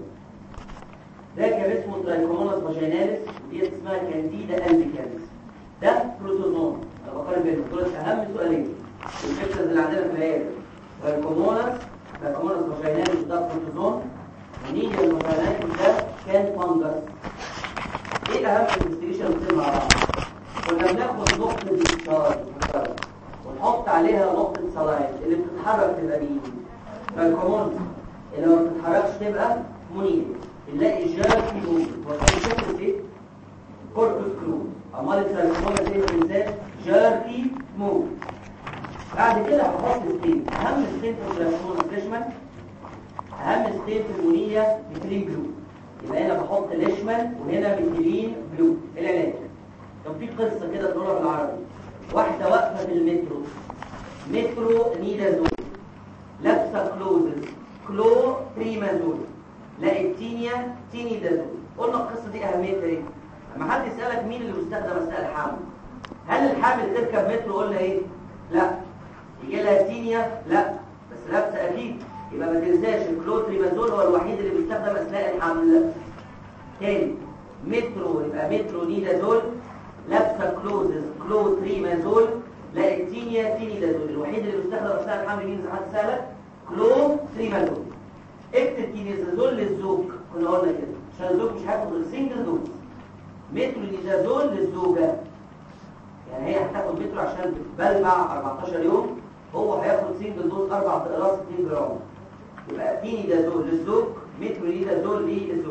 ده كان اسمه ترايكوموناس فاجيناليس دي اسمها كانديدا البيكانس ده بروتوزوم انا بقارن بينهم دول اهم سؤالين الفكره اللي عندنا في العياده ترايكوموناس ترايكوموناس فاجيناليس ده بروتوزوم مونيديا الفاجيناليس ده كان فانجس ايه اهم انفستيجيشن بتصير مع بعض كنا بناخد نقطه الاشاره ونحط عليها نقطه صلايد اللي بتتحرك تبقى مين ترايكوموناس اللي ما بتتحركش تبقى مونيديا نلاقي جارتي موجود وكان شكل ايه كوربس كلوز امال الترايكوموناس ايه في الانسان جارتي موجود بعد كده هحط ستين اهم ستين في الترايكوموناس ليشمان اهم ستين في المونيه ميثيلين بلو يبقى هنا بحط ليشمان وهنا ميثيلين بلو العلاج كان في قصه كده تقولها بالعربي واحده واقفه في المترو مترو نيدازول لابسه كلوزز كلو تريمازول لقيت تينيا تيني دازول قلنا القصه دي اهميتها ايه لما حد يسالك مين اللي بيستخدم اثناء الحمل هل الحامل تركب مترو قلنا ايه لا يجي لها تينيا لا بس لابسه اكيد يبقى ما تنساش الكلوتريمازول هو الوحيد اللي بيستخدم اثناء الحمل تاني مترو يبقى مترو نيدازول لابسه كلوزز كلوتريمازول لقيت تينيا تيني دازول الوحيد اللي بيستخدم اثناء الحمل مين زي حد سالك كلوتريمازول اكتب كينيزازول للزوج كنا قلنا كده عشان الزوج مش هياخد غير سنجل دوز مترونيدازول للزوجه يعني هي هتاخد مترو عشان بتبلع 14 يوم هو هياخد سنجل دوز اربع اقراص 2 جرام يبقى كينيدازول للزوج مترونيدازول للزوج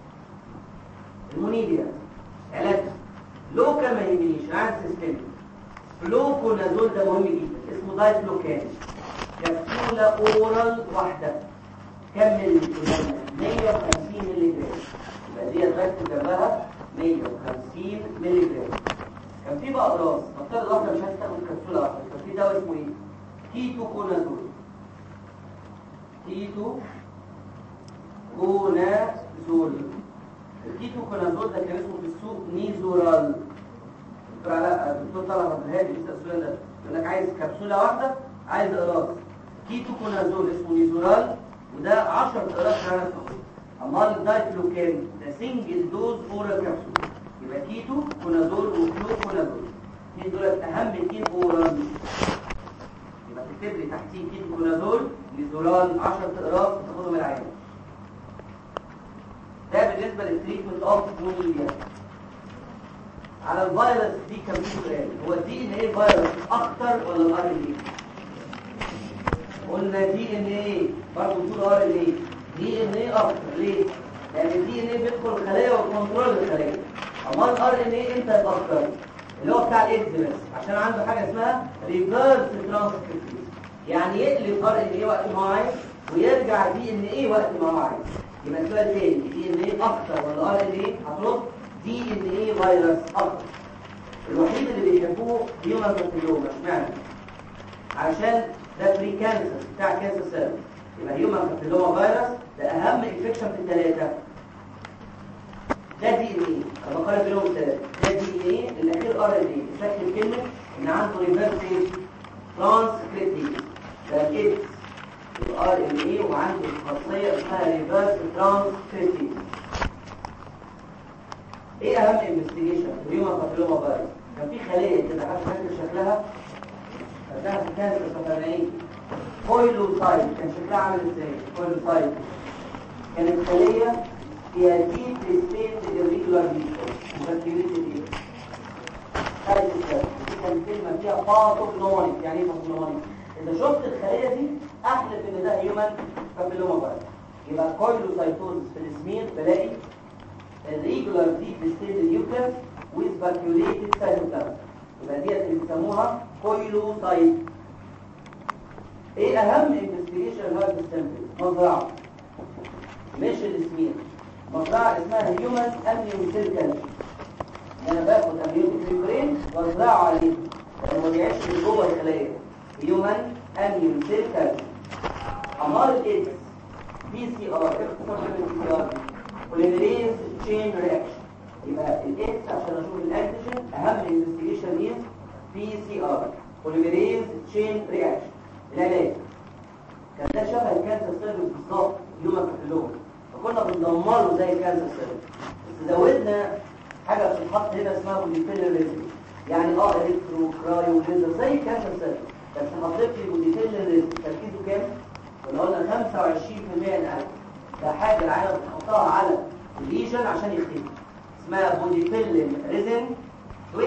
المونيديا علاجها لوكال ما يهمنيش انا عايز سيستم فلوكونازول ده مهم جدا اسمه دايفلوكان كبسوله اورال واحده كمل قدامنا 150 مللي جرام يبقى دي بكتب جنبها 150 مللي جرام كان في بقى اضراس نفترض واحده مش هتاخد كبسوله واحده كان في دواء اسمه ايه كيتو كونازول كيتو كونازول الكيتو كونازول ده كان اسمه في السوق نيزورال دكتور علاء الدكتور طلب عبد الهادي بيسال السؤال ده يقول لك عايز كبسوله واحده عايز اقراص كيتو كونازول اسمه نيزورال وده 10 اقراص على امال الدايكلوكان ده سنجل دوز اورال كبسول يبقى كيتو كونازول وكلو كونازول الاثنين دول اهم اثنين اورال يبقى تكتب لي تحتيه كيتو كونازول نيزورال 10 اقراص تاخدهم العين ده بالنسبه للتريتمنت اوف مونيليا على الفيروس دي كان في سؤال هو الدي ان ايه فيروس اكتر ولا الار ان ايه قلنا دي ان ايه برضه بتقول ار ان ايه دي ان ايه اكتر ليه لان الدي ان ايه بيدخل الخلايا وكنترول الخلايا امال الار ان ايه امتى يبقى اكتر اللي هو بتاع الايدز بس عشان عنده حاجه اسمها ريفرس ترانسكريبشن يعني يقلب ار ان ايه وقت ما هو عايز ويرجع دي ان ايه وقت ما هو عايز يبقى السؤال تاني دي ان ايه اكتر ولا ار ان ايه هترد دي ان ايه فيروس اكتر الوحيد اللي بيحبوه هيومن بابيلوما اشمعنى عشان ده بري كانسر بتاع كانسر سيل يبقى هيومن بابيلوما فيروس ده اهم انفكشن في الثلاثه ده دي ان ايه انا بقارن بينهم الثلاثه ده دي ان ايه الاخير ار ان ايه شكل كلمه ان عنده ريفرس ترانسكريبتيز ده الاكس الار ان ايه وعنده خاصيه اسمها ريفرس ترانسكريبتيز ايه اهم انفستيجيشن في هيومن بابيلوما فيروس كان في خليه كده عارف فاكر شكلها خدناها في كانسر سفرنائي كويلوسايت كان شكلها عامل ازاي كويلوسايت كانت خليه فيها ديب ستيت irregular مشكلتها ايه سايت دي كانت كلمه فيها باثوجنومونيك يعني ايه باثوجنومونيك اذا شفت الخليه دي احلف ان ده هيومن بابيلوما فيروس يبقى كويلوسايتوز في السمير بلاقي الريجولار ديب ستيت نيوكليس with vacuolated cytoplasm يبقى ديت اللي بيسموها كويلوسايت ايه اهم انفستيجيشن هذا السامبل مزرعه مش السمير مزرعه اسمها هيومن امنيون سيل كالشر انا باخد امنيون فيبرين وازرعه عليه لانه ما بيعيش من جوه الخلايا هيومن امنيون سيل كالشر امار الايدز بي سي ار اختصار كلمه بي سي ار بوليميريز تشين رياكشن يبقى الاكس عشان اشوف الانتيجين اهم انفستيجيشن ايه بي سي ار بوليميريز تشين رياكشن العلاج كان ده شبه الكانسر سيرفيس بالظبط يوم ما اللون فكنا بندمره زي الكانسر سيرفيس بس زودنا حاجه بتتحط هنا اسمها بوديفيلر ريزم يعني اه الكترو كرايو ليزر زي الكانسر سيرفيس بس حطيت لي بوديفيلر ريزم تركيزه كام؟ كنا قلنا 25% من القلب ده حاجه العيال بتحطها على الليجن عشان يختفي اسمها بوديفيلر ريزم 25%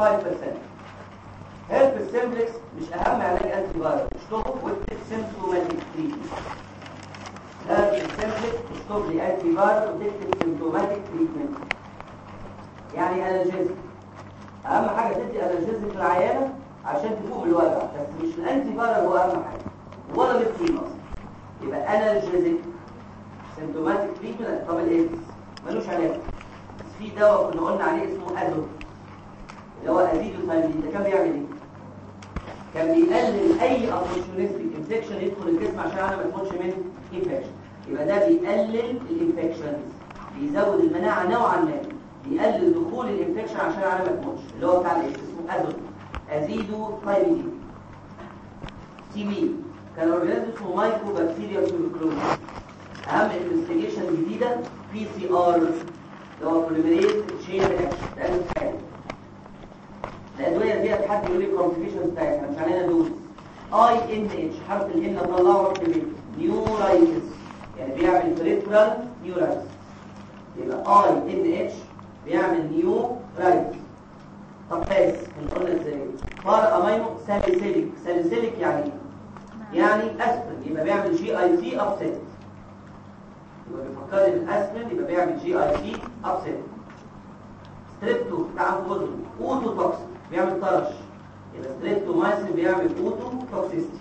هيلب السمبلكس مش اهم علاج انتي فايروس اشطبه واكتب سيمتوماتيك تريتمنت هيلب السمبلكس اشطب لي انتي فايروس وتكتب سيمتوماتيك تريتمنت يعني انالجيزم اهم حاجه تدي انالجيزم في العيانه عشان تفوق من الوجع بس مش الانتي فايروس هو اهم حاجه ولا الكريم اصلا يبقى انالجيزم سيمتوماتيك تريتمنت طب الايدز ملوش علاج بس في دواء كنا قلنا عليه اسمه ازوت اللي هو ازيدوثايمين ده كان بيعمل ايه كان بيقلل اي اوبورتونيستيك انفكشن يدخل الجسم عشان انا ما تموتش من انفكشن يبقى ده بيقلل الانفكشنز بيزود المناعه نوعا ما بيقلل دخول الانفكشن عشان انا ما تموتش اللي هو بتاع الايه اسمه ازود ازيدوثايمين تي بي كان اورجانيزم اسمه مايكرو بكتيريا تيوبركلوز اهم انفستيجيشن جديده بي سي ار اللي هو بوليميريز تشين رياكشن ده اهم حاجه الادويه دي حد يقول لي الكومبليكيشنز بتاعتها مش علينا دوز اي ان اتش حرف الان طلعه في نيورايتس يعني بيعمل بريفرال نيورايتس يبقى اي ان اتش بيعمل نيورايتس طب بس قلنا ازاي فار امينو ساليسيليك ساليسيليك يعني ايه يعني اسبرين يبقى بيعمل جي اي سي ابسيت يبقى بيفكرني بالاسبرين يبقى بيعمل جي اي سي ابسيت ستريبتو بتاع انفوزن اوتو توكسين بيعمل طرش يبقى ستريبتومايسين بيعمل اوتو توكسيستي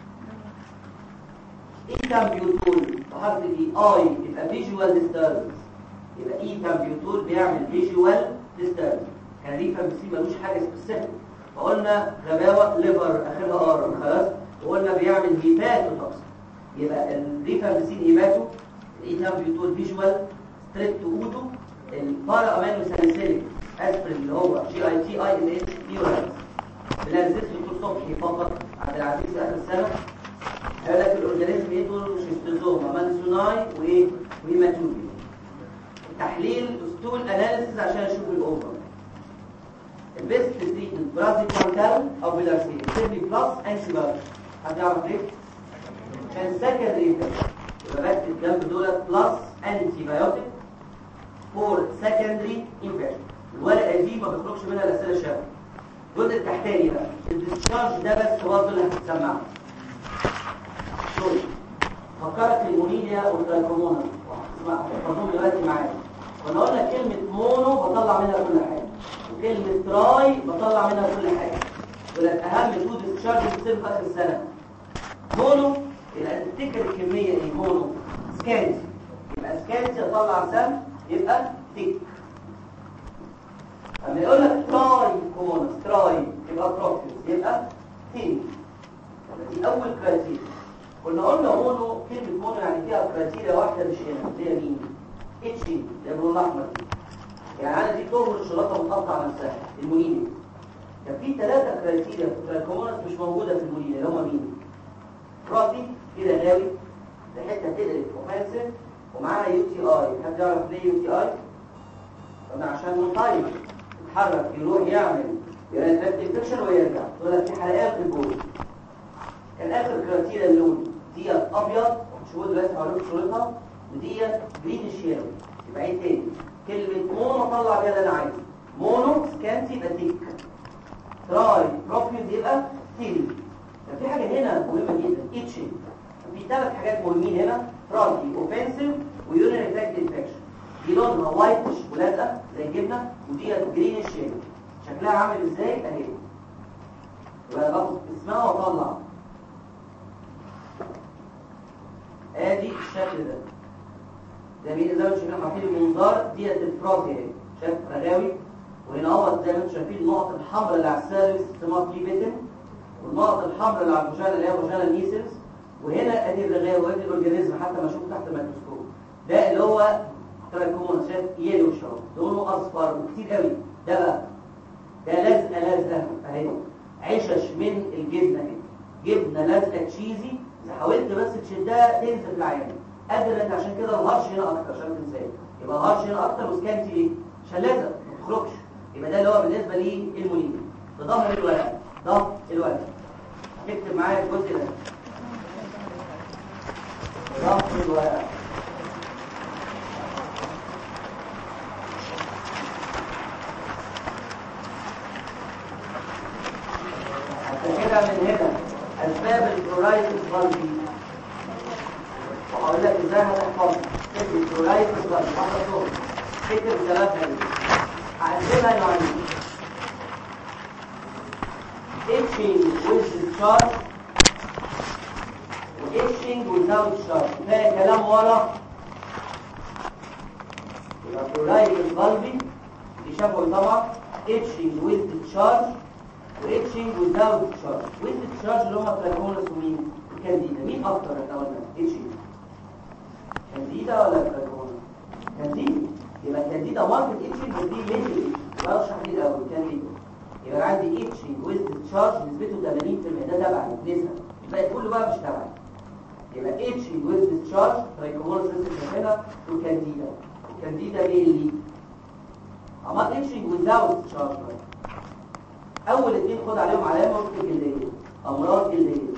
اي كامبيوتول بحرف الاي اي يبقى فيجوال ديستربنس يبقى اي كامبيوتول بيعمل فيجوال ديستربنس كان ريفا بسي ملوش حاجه سبيسيفيك فقلنا غباوه ليفر اخرها ار خلاص وقلنا بيعمل هيباتو توكسين يبقى الريفا بسي هيباتو الاي كامبيوتول فيجوال ستريبتو اوتو البارا امينو ساليسيليك اسبرين اللي هو جي اي تي اي ان اتش نيورالز بنزلت دكتور صبحي فقط عبد العزيز في اخر السنه قال لك الاورجانيزم يدخل شيستوزوما مانسوناي وايه وهيماتوبي تحليل ستول اناليسيس عشان اشوف الاوفر البيست تريتمنت برازي كونتال او بيلارسين سيبلي بلس انتي بايوتيك حد يعرف ليه؟ عشان سكندري يبقى بكتب جنب دولت بلس انتي بايوتيك فور سكندري انفكشن الورقه دي ما بيخرجش منها الاسئله الشافعيه الجزء التحتاني بقى الديسشارج ده بس هو اللي هتسمعه سوري فكرت المونيليا والترايكومونا اسمع احفظهم دلوقتي معايا وانا قلنا كلمه مونو بطلع منها كل حاجه وكلمه تراي بطلع منها كل حاجه دول اهم تو ديسشارج بتصير في اخر السنه مونو يبقى تفتكر الكميه ايه مونو سكانتي يبقى سكانتي اطلع سم يبقى تيك لما يقول لك تراي كومونس تراي يبقى بروفيس يبقى تين دي اول كرايتيريا كنا قلنا مونو كلمه مونو يعني فيها كرايتيريا واحده مش هنا اللي هي مين اتش دي اللون الاحمر دي يعني انا دي طول الشوكولاته متقطع نفسها المونيليا كان في ثلاثه كرايتيريا في الترايكومونس مش موجوده في المونيليا اللي هم مين راسي كده غاوي ده حته تقلب اوفنسيف ومعاها يو تي اي حد يعرف ليه يو تي اي طبعا عشان منطلق يتحرك يروح يعمل يرتب انفكشن ويرجع تقول لك في حلقات في البول كان اخر كراتيريا اللون ديت ابيض ومش دلوقتي هقول لكم صورتها وديت جرين شيلو يبقى عيد تاني كلمه مونو طلع بيها اللي انا عايزه مونو سكانتي يبقى تيك تراي بروفيوز يبقى تيل كان في حاجه هنا مهمه جدا اتشنج في ثلاث حاجات مهمين هنا فرانكي اوفنسيف ويورين اتاك انفكشن دي لونها وايتش ولازقه زي الجبنه ودي جرين شيل شكلها عامل ازاي اهي يبقى باخد اسمها واطلع ادي الشكل ده زي ما زي ما انتم شايفين حاطين المنظار ديت الفراغ اهي شايف رغاوي وهنا اهوت زي ما انتم شايفين النقط الحمراء اللي على السيرفس اسمها بلي بيتن والنقط الحمراء اللي على الفوجانا اللي هي فوجانا نيسلز وهنا ادي الرغاوي وادي الاورجانيزم حتى ما اشوف تحت الميكروسكوب ده اللي هو تراكمون شايف يلو شو لونه اصفر وكتير قوي ده بقى ده لزقه لزقه اهي عشش من الجبنه كده جبنه لزقه تشيزي اذا حاولت بس تشدها تنزل في العين قادر انت عشان كده الهرش هنا اكتر عشان تنساه يبقى الهرش هنا اكتر وسكانتي ليه عشان لازق ما تخرجش يبقى ده اللي هو بالنسبه للمولين في ظهر الورقه ظهر الورقه اكتب معايا الجزء ده ظهر الورقه عشان كده من هنا اسباب الكورايتس فالفي وهقول لك ازاي هتحفظها اسم الكورايتس فالفي حفظهم فكر ثلاثة دي هقسمها نوعين itching with discharge و itching without discharge كفايه كلام ورا يبقى كورايتس فالفي دي شافوا طبعا itching with discharge وإتشنج without discharge with discharge اللي هم تراكونس ومين؟ الكانديدا مين أكتر احنا قلنا؟ إتشنج كانديدا ولا تراكونس؟ كانديدا يبقى كانديدا ماركت إتشنج ودي ليتل بقى اشرح دي الأول كانديدا يبقى عندي إتشنج with discharge نسبته 80% ده تبعي نسبة الباقي كله بقى مش تبعي يبقى إتشنج with discharge تراكونس لسه هنا وكانديدا الكانديدا ليه اللي؟ أما إتشنج without discharge بقى اول اتنين خد عليهم علامه واكتب جلديه امراض جلديه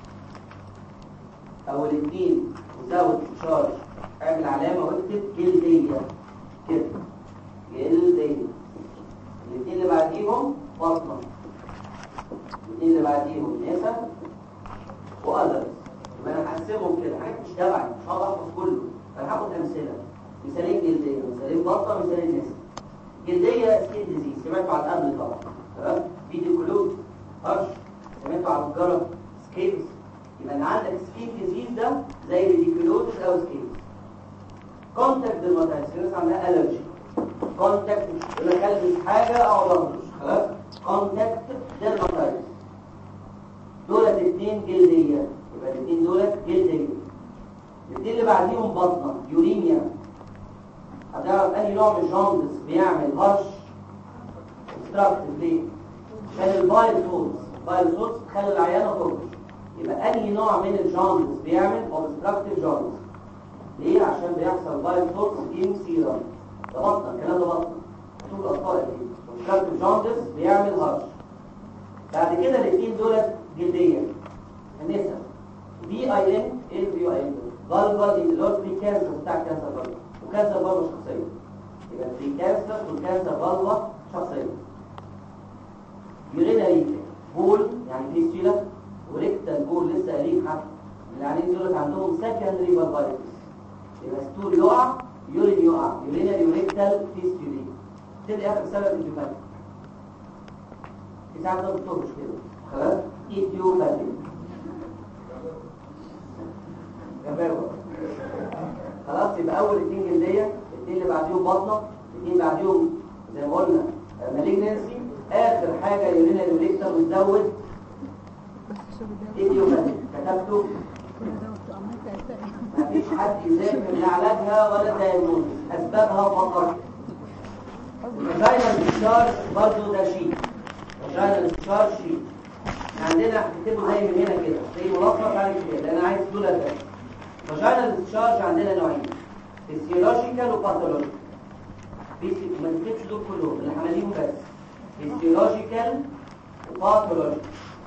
اول اتنين وزود شارج اعمل علامه واكتب جلديه كده جلديه الاتنين اللي بعديهم بطنه الاتنين اللي بعديهم نسا واذرز يبقى انا هقسمهم كده حاجات مش تبعي مش هقدر احفظ كله انا هاخد امثله مثالين جلديه مثالين بطنه مثالين نسا جلديه سكين ديزيز سمعتوا عن قبل طبعا تمام فيديو كلود هرش سمعتوا عن الجرى سكيلز يبقى انا عندك سكين ديزيز ده زي الريديكولوتس او سكيلز كونتاكت ديرماتايتس في ناس عندها الرجي كونتاكت يقول لك البس حاجه اقعد اهرش خلاص كونتاكت ديرماتايتس دولت اتنين جلديه يبقى الاتنين دولت جلديه الاتنين اللي بعديهم بطنه يوريميا هتعرف انهي نوع من الجوندس بيعمل هرش obstructive ليه؟ عشان البايل سولز البايل سولز تخلي العيانه تخرج يبقى انهي نوع من الجوندس بيعمل obstructive جوندس ليه؟ عشان بيحصل بايل سولز ان سيرم ده بطن الكلام ده بطن شوف الاطفال اكيد obstructive جوندس بيعمل هرش بعد كده الاثنين دولت جلديه النسا في اي ان ايه في اي ان فالفال اللي هو البري كانسر بتاع كانسر فالفا وكانسر فالفا شخصيه يبقى البري كانسر والكانسر فالفا شخصيه يورينري بول يعني فيستولا وريكتال بول لسه قريب حتى اللي عليه دولت عندهم سكندري فالفايتس يبقى ستول يقع يورين يقع يورينري وريكتال فيستولي تبقى اخر سبب الجفاف في ساعات ده بتطرش كده خلاص ايديوباثي جبابه خلاص يبقى اول اتنين جلديه اتنين اللي بعديهم بطنه اتنين اللي بعديهم زي ما قلنا مالجنسي اخر حاجه يورينا الريكتر وتزود ايديوباثي كتبته مفيش حد يذاكر لا علاجها ولا دايجنوز اسبابها فقط الفاجينال ديشارج برضه ده شيء الفاجينال ديشارج شيء عندنا هنكتبه زي من هنا كده زي ملخص على كده لان انا عايز دول ده الفاجينال ديشارج عندنا نوعين فيسيولوجيكال وباثولوجيكال ما تكتبش دول كلهم اللي هعمليهم بس فيسيولوجيكال وباثولوجيكال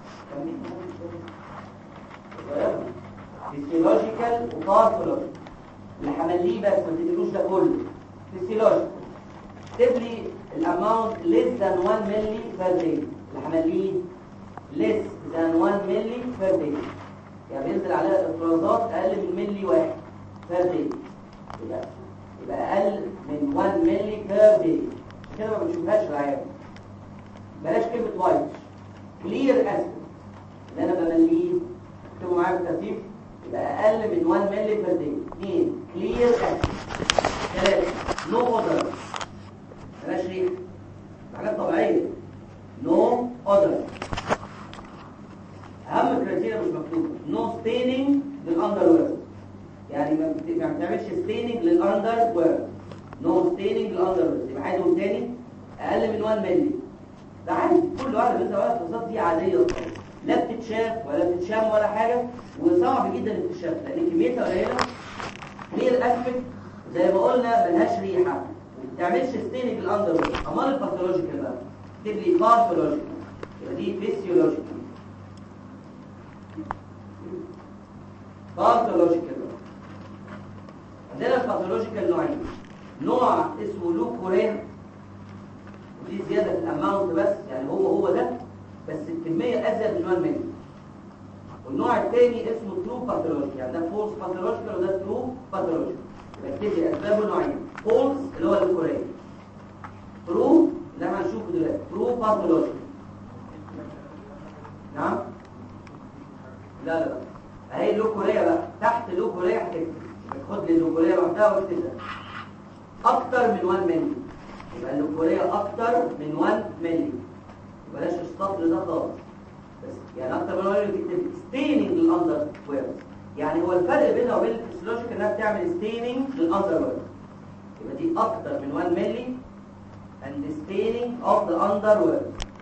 فيسيولوجيكال وباثولوجيكال اللي هعمليه بس ما تديلوش ده كله فيسيولوجيكال اكتب لي الاماونت less than 1 مللي per day اللي هعمليه less than 1 مللي per day يعني بينزل عليها افرازات اقل من ملي واحد per day يبقى يبقى اقل من 1 مللي per day كده ما بنشوفهاش العيان بلاش كلمه وايت كلير اسيد اللي انا بمليه اكتبوا معايا بالترتيب يبقى اقل من 1 مللي بير داي اثنين كلير اسيد ثلاثه نو اودر بلاش ريح حاجات طبيعيه نو اودر اهم كريتيريا مش مكتوبه نو ستيننج للاندر وير يعني ما بت- ما بتعملش ستيننج للاندر وير نو ستيننج للاندر وير يبقى عايز اقول تاني اقل من 1 مللي ده عادي كل واحده من الزوايا الفحوصات دي عاديه خالص لا بتتشاف ولا بتتشام ولا حاجه وصعب جدا الاكتشاف لان كميتها قليله هي الاسبكت زي ما قلنا ملهاش ريحه ما بتعملش ستيننج للاندر وير امال الباثولوجيكال بقى تكتب لي باثولوجيكال يبقى دي فيسيولوجيكال باثولوجيكال عندنا الباثولوجيكال نوعين نوع اسمه لوكورين ودي زياده في الاماونت بس يعني هو هو ده بس الكميه ازيد من 1 مللي والنوع الثاني اسمه ترو باثولوجيكال يعني ده فولس باثولوجيكال وده ترو باثولوجيكال يبقى اكتب لي اسبابه نوعين فولس اللي هو اللوكورين ترو اللي احنا هنشوفه دلوقتي ترو باثولوجيكال نعم لا لا لا اهي اللوكوريا بقى تحت اللوكوريا هتكتب خد لي اللوكوريا لوحدها واكتبها اكتر من 1 مللي يبقى اللوكوريا اكتر من 1 مللي بلاش السطر ده خالص بس يعني اكتر من 1 مللي تكتب ستيننج للاندر وير يعني هو الفرق بينها وبين الفسيولوجيك انها بتعمل ستيننج للاندر وير يبقى دي اكتر من 1 مللي and staining of the underwear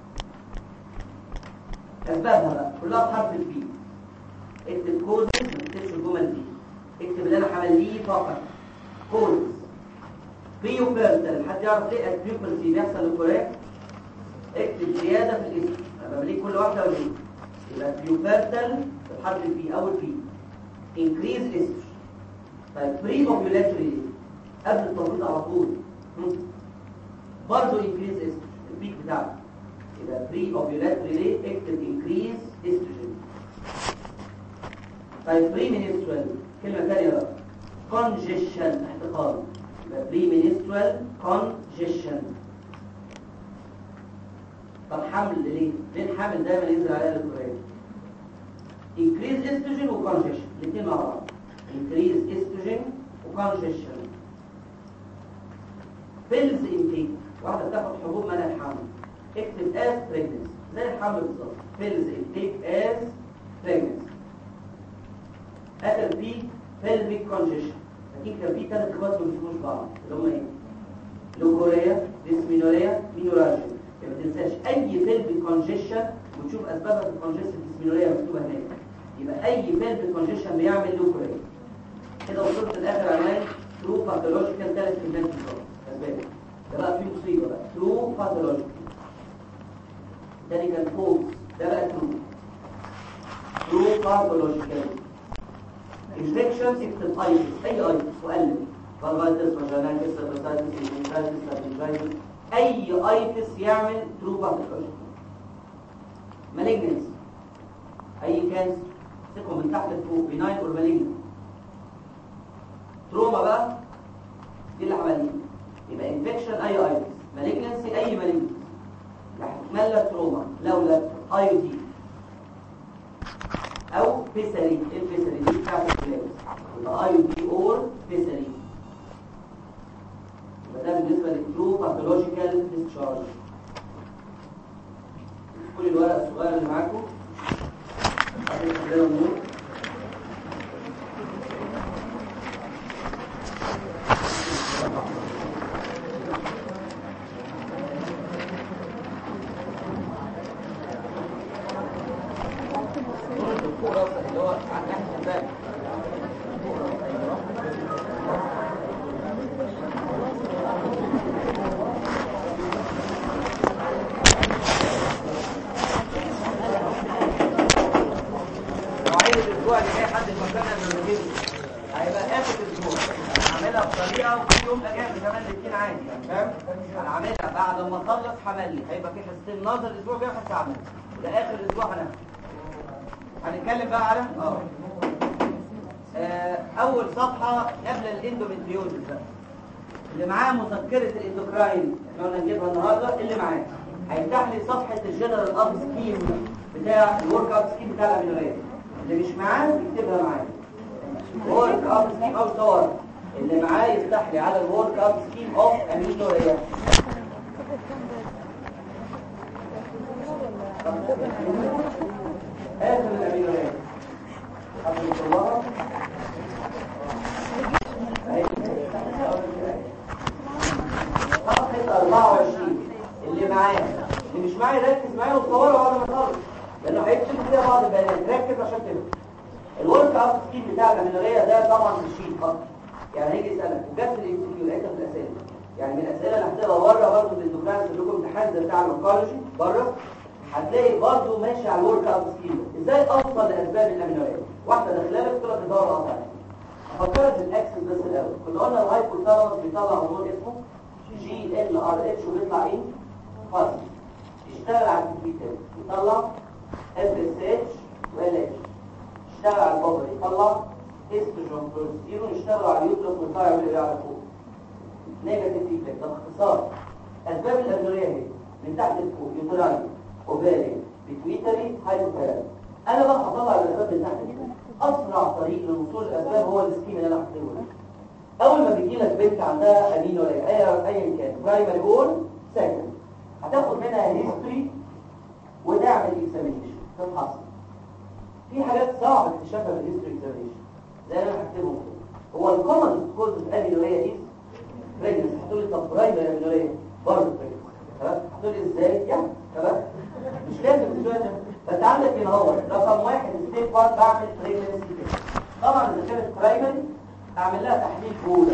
اسبابها بقى كلها بحرف البي اكتب كودز ما تكتبش الجمل دي اكتب اللي انا حمليه فقط كودز بيوبرتال حد يعرف ليه البيوبرتي بيحصل للكوريك اكتب زياده في الاسم انا بمليك كل واحده وليه يبقى بيوبرتال بحرف البي اول بي انكريز استر طيب بري اوبيولاتري قبل التوقيت على طول برضه انكريز استر البيك بتاعته يبقى بري اوبيولاتري ريت اكتب انكريز استروجين طيب بري منسترال كلمه ثانيه بقى كونجيشن احتقان يبقى بري منسترال كونجيشن طب حمل ليه؟ ليه الحمل دايما ينزل عليها الكورية؟ انكريز استروجين وكونجيشن الاثنين مع بعض انكريز استروجين وكونجيشن بيلز انتيك واحده بتاخد حبوب منع الحمل اكتب as pregnancy زي الحمل بالظبط pills intake as pregnancy اخر بي pelvic congestion اكيد كان في ثلاث اخوات ما بيفهموش بعض اللي هم ايه لوكوريا ديسمينوريا مينوراجيا ما تنساش اي pelvic congestion وتشوف اسبابها في الكونجستيف ديسمينوريا مكتوبه هناك يبقى اي pelvic congestion بيعمل لوكوريا كده وصلت لاخر عنوان ترو باثولوجيكال ثلاث كلمات بالظبط اسباب ده بقى فيه مصيبه بقى ترو باثولوجيكال ده كان فوق ده بقى ترو ترو باثولوجيكال انفكشنز اكتب ايتس اي ايتس وقلب فالفايتس فاجينايتس سيرفيسايتس انفكشنز لابنجايتس اي ايتس يعمل ترو باثولوجيكال مالجنس اي كانسر ثقوا من تحت لفوق بناين اور مالجنس تروما بقى دي اللي عمليه يبقى انفكشن اي ايتس مالجنسي اي مالجنسي هتتملى تروما لولا اي دي او بيسري البيسري دي بتاعت الكلاس يبقى اي دي اور بيسري يبقى ده بالنسبه للترو باثولوجيكال ديسشارج كل الورق الصغير اللي معاكم هتكتب لنا النور فوق راسك اللي هو على ناحيه الباب فوق راسك ايوه مواعيد الاسبوع اللي جاي حد يفكرنا انه نجيبه هيبقى اخر اسبوع هعملها بطريقه وفي يوم اجازه كمان الاثنين عادي يعني فاهم انا عاملها بعد ما اخلص حملي هيبقى في حصتين نظر الاسبوع الجاي وحصه عملي ده اخر اسبوع هنعمل هنتكلم بقى على اه آه، اول صفحه قبل الاندومتريوزس بقى اللي معاه مذكره الاندوكراين احنا قلنا نجيبها النهارده اللي معاه هيفتح لي صفحه الجنرال اب سكيم بتاع الورك اب سكيم بتاع الامينوريات اللي مش معاه يكتبها معايا ورك اب سكيم او صور اللي معاه يفتح لي على الورك اب سكيم اوف امينوريات اخر الامينوريات حد يطلعها صفحة 24 اللي معايا اللي مش معايا ركز معايا وصوره بعد ما اخلص لانه هيكتب فيها بعض البيانات ركز عشان كده الورك اب سكيم بتاع الامينوريه ده طبعا في الشيت خط يعني هيجي يسالك وجت الام سي كيو لقيتها في الاسئله يعني من الاسئله اللي هتبقى بره برضه في الدكتوراه لكم امتحان زي بتاع الانكولوجي بره هتلاقي برضه ماشي على الورك اب سكيم ازاي اوصل لاسباب الامينوريه واحده داخله لك تقول لك الدواء قطع افكرك بالاكسس بس الاول كنا قلنا الهايبوثالاموس بيطلع هرمون اسمه جي ال ار اتش وبيطلع ايه فاز يشتغل على الكمبيوتر يطلع اف اس اتش وال اتش يشتغل على البابر يطلع استروجين بروستيرون يشتغل على اليوترس ويطلع يعمل ايه على فوق نيجاتيف فيدباك ده باختصار اسباب الامنوريه هي من تحت لفوق يوتراين اوفاري بيتويتري هايبوثالاموس انا بقى هطلع الاسباب من تحت لفوق اسرع طريق للوصول للاسباب هو السكيم اللي انا هكتبه ده اول ما بيجي لك بنت عندها امين ولا ايا ايا كان برايمري اول سكند هتاخد منها هيستوري وتعمل اكزامينشن تفحص في حاجات صعبه اكتشافها في الهيستوري اكزامينشن زي اللي انا هكتبهم كده هو الكومن كوز في امينوريا ايه بريجنس هتقول لي طب برايمري امينوريا برضه بريجنس خلاص هتقول لي ازاي يعني خلاص مش لازم تسوي بس عندك هنا هو رقم واحد ستيب 1 بعمل بريجنسي تيست طبعا اذا كانت برايمري اعمل لها تحليل بول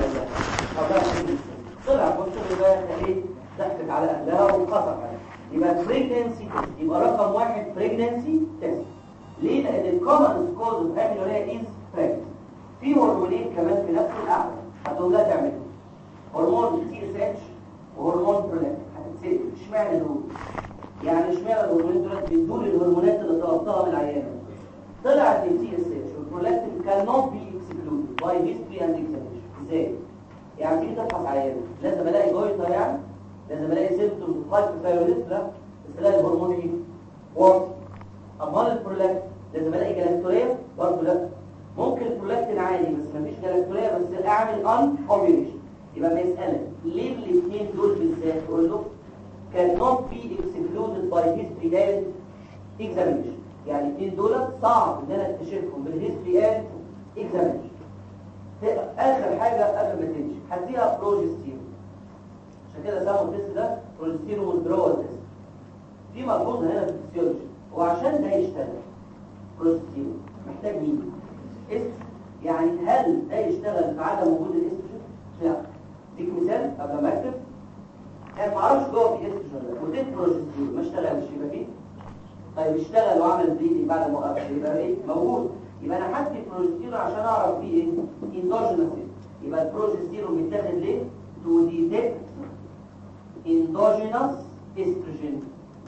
طلع بوستر يبقى ايه ضحكت على اهلها وقصف عليها يبقى بريجنسي تيست يبقى رقم واحد بريجنسي تيست ليه لان الكومن كوز اوف امينوريا از بريجنسي في هرمونين كمان في نفس القعده هتقول لها تعمل هرمون تي اس اتش وهرمون برولاكتين هتتسال اشمعنى دول يعني اشمعنى الهرمونين دول بيدول الهرمونات اللي طلبتها من العيانه طلعت التي اس اتش والبرولاكتين كان نوت بي اكسكلودد باي هيستوري اند اكزامينشن ازاي يعني تيجي تفحص عيانه لازم الاقي جويتا يعني لازم الاقي سيمبتومز اوف هايبوثايروديزم لا بس الاقي الهرمون ايه وات امال البرولاكتين لازم الاقي جلاكتوريا برضه لا ممكن البرولاكتين عادي بس مفيش جلاكتوريا بس اعمل ان اوفيوليشن يبقى ما يسالك ليه الاثنين دول بالذات تقول له كان not be excluded by history and examination يعني الاثنين دول صعب ان انا اكتشفهم بالهيستوري and examination اخر حاجه قبل ما تمشي هديها بروجستيرون عشان كده سموا التست ده بروجستيرون withdrawal تيست في ملحوظه هنا في الفسيولوجي وعشان ده يشتغل بروجستيرون محتاج مين است يعني هل ده يشتغل في عدم وجود الاستروجين لا ديك مثال قبل ما اكتب انا ما اعرفش جوه في استروجين ولا وديت بروجستيرون ما اشتغلش يبقى فيه طيب اشتغل وعمل بليدنج بعد ما وقف يبقى ايه موجود يبقى انا هدي بروجستيرون عشان اعرف فيه ايه اندوجينوس يبقى البروجستيرون بيتاخد ليه تو ديتكت اندوجينوس استروجين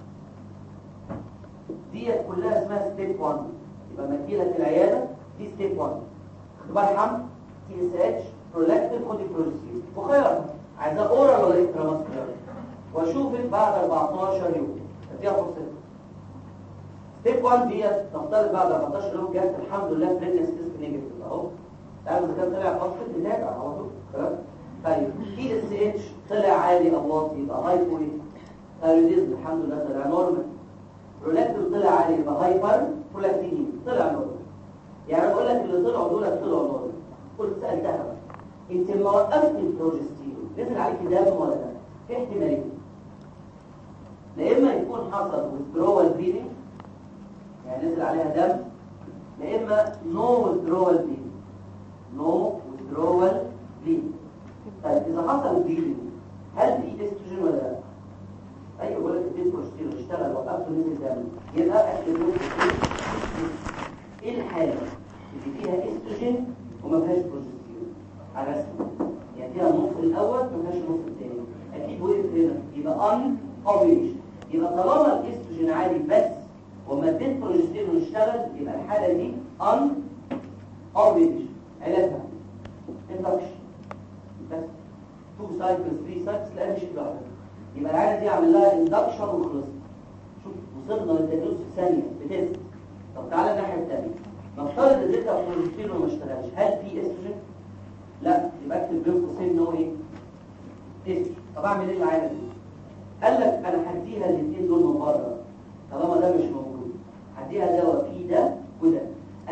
ديت كلها اسمها ستيب 1 يبقى لما تجي لك العياده دي ستيب 1 اختبار حمل تي اس اتش برولاكتين خدي بروجستيرون وخيارها عايزاه اورال ولا انترا ماسكولار واشوفك بعد 14 يوم اديها فرصه ستيب 1 ديت نفترض بعد 14 يوم جت الحمد لله بريجنس تيست نيجاتيف اهو تعالوا اذا كان طلع بوزيتيف نتابع على طول خلاص طيب تي اس اتش طلع عالي او واطي يبقى هايبو ثايرويدزم الحمد لله طلع نورمال برولاكتين طلع عالي يبقى هايبر برولاكتين طلع نورمال يعني بقول لك اللي طلعوا دول طلعوا نورمال قلت سالتها بقى انت لما وقفت البروجستيرون نزل عليك دم ولا لا في احتمالين لا اما يكون حصل withdrawal bleeding يعني نزل عليها دم لا اما no withdrawal bleeding no withdrawal bleeding طيب اذا حصل bleeding هل في استروجين ولا لا ايوه بقول لك اديت بروجستيرون اشتغل وقفته نزل دم يبقى احتمال ايه الحاله اللي فيها استروجين وما فيهاش بروجستيرون على رسم يعني فيها النص الاول ما فيهاش النص الثاني اكيد وقف هنا يبقى ان اوبريشن يبقى طالما الاستروجين عالي بس وما اديت بروجستيرون اشتغل يبقى الحاله دي ان اوبريشن علاجها اندكشن بس تو سايكلز 3 سايكلز لا مش لوحدها يبقى العاده دي اعمل لها اندكشن وخلصت شوف وصلنا للتدريس في ثانيه بتست طب تعالى الناحيه الثانيه نفترض اديتها بروجستيرون وما اشتغلش هل في استروجين لا يبقى اكتب بين قوسين ان هو ايه استروجين طب اعمل ايه العاده دي قال لك انا هديها الاثنين دول من بره طالما ده مش موجود هديها دواء فيه ده وده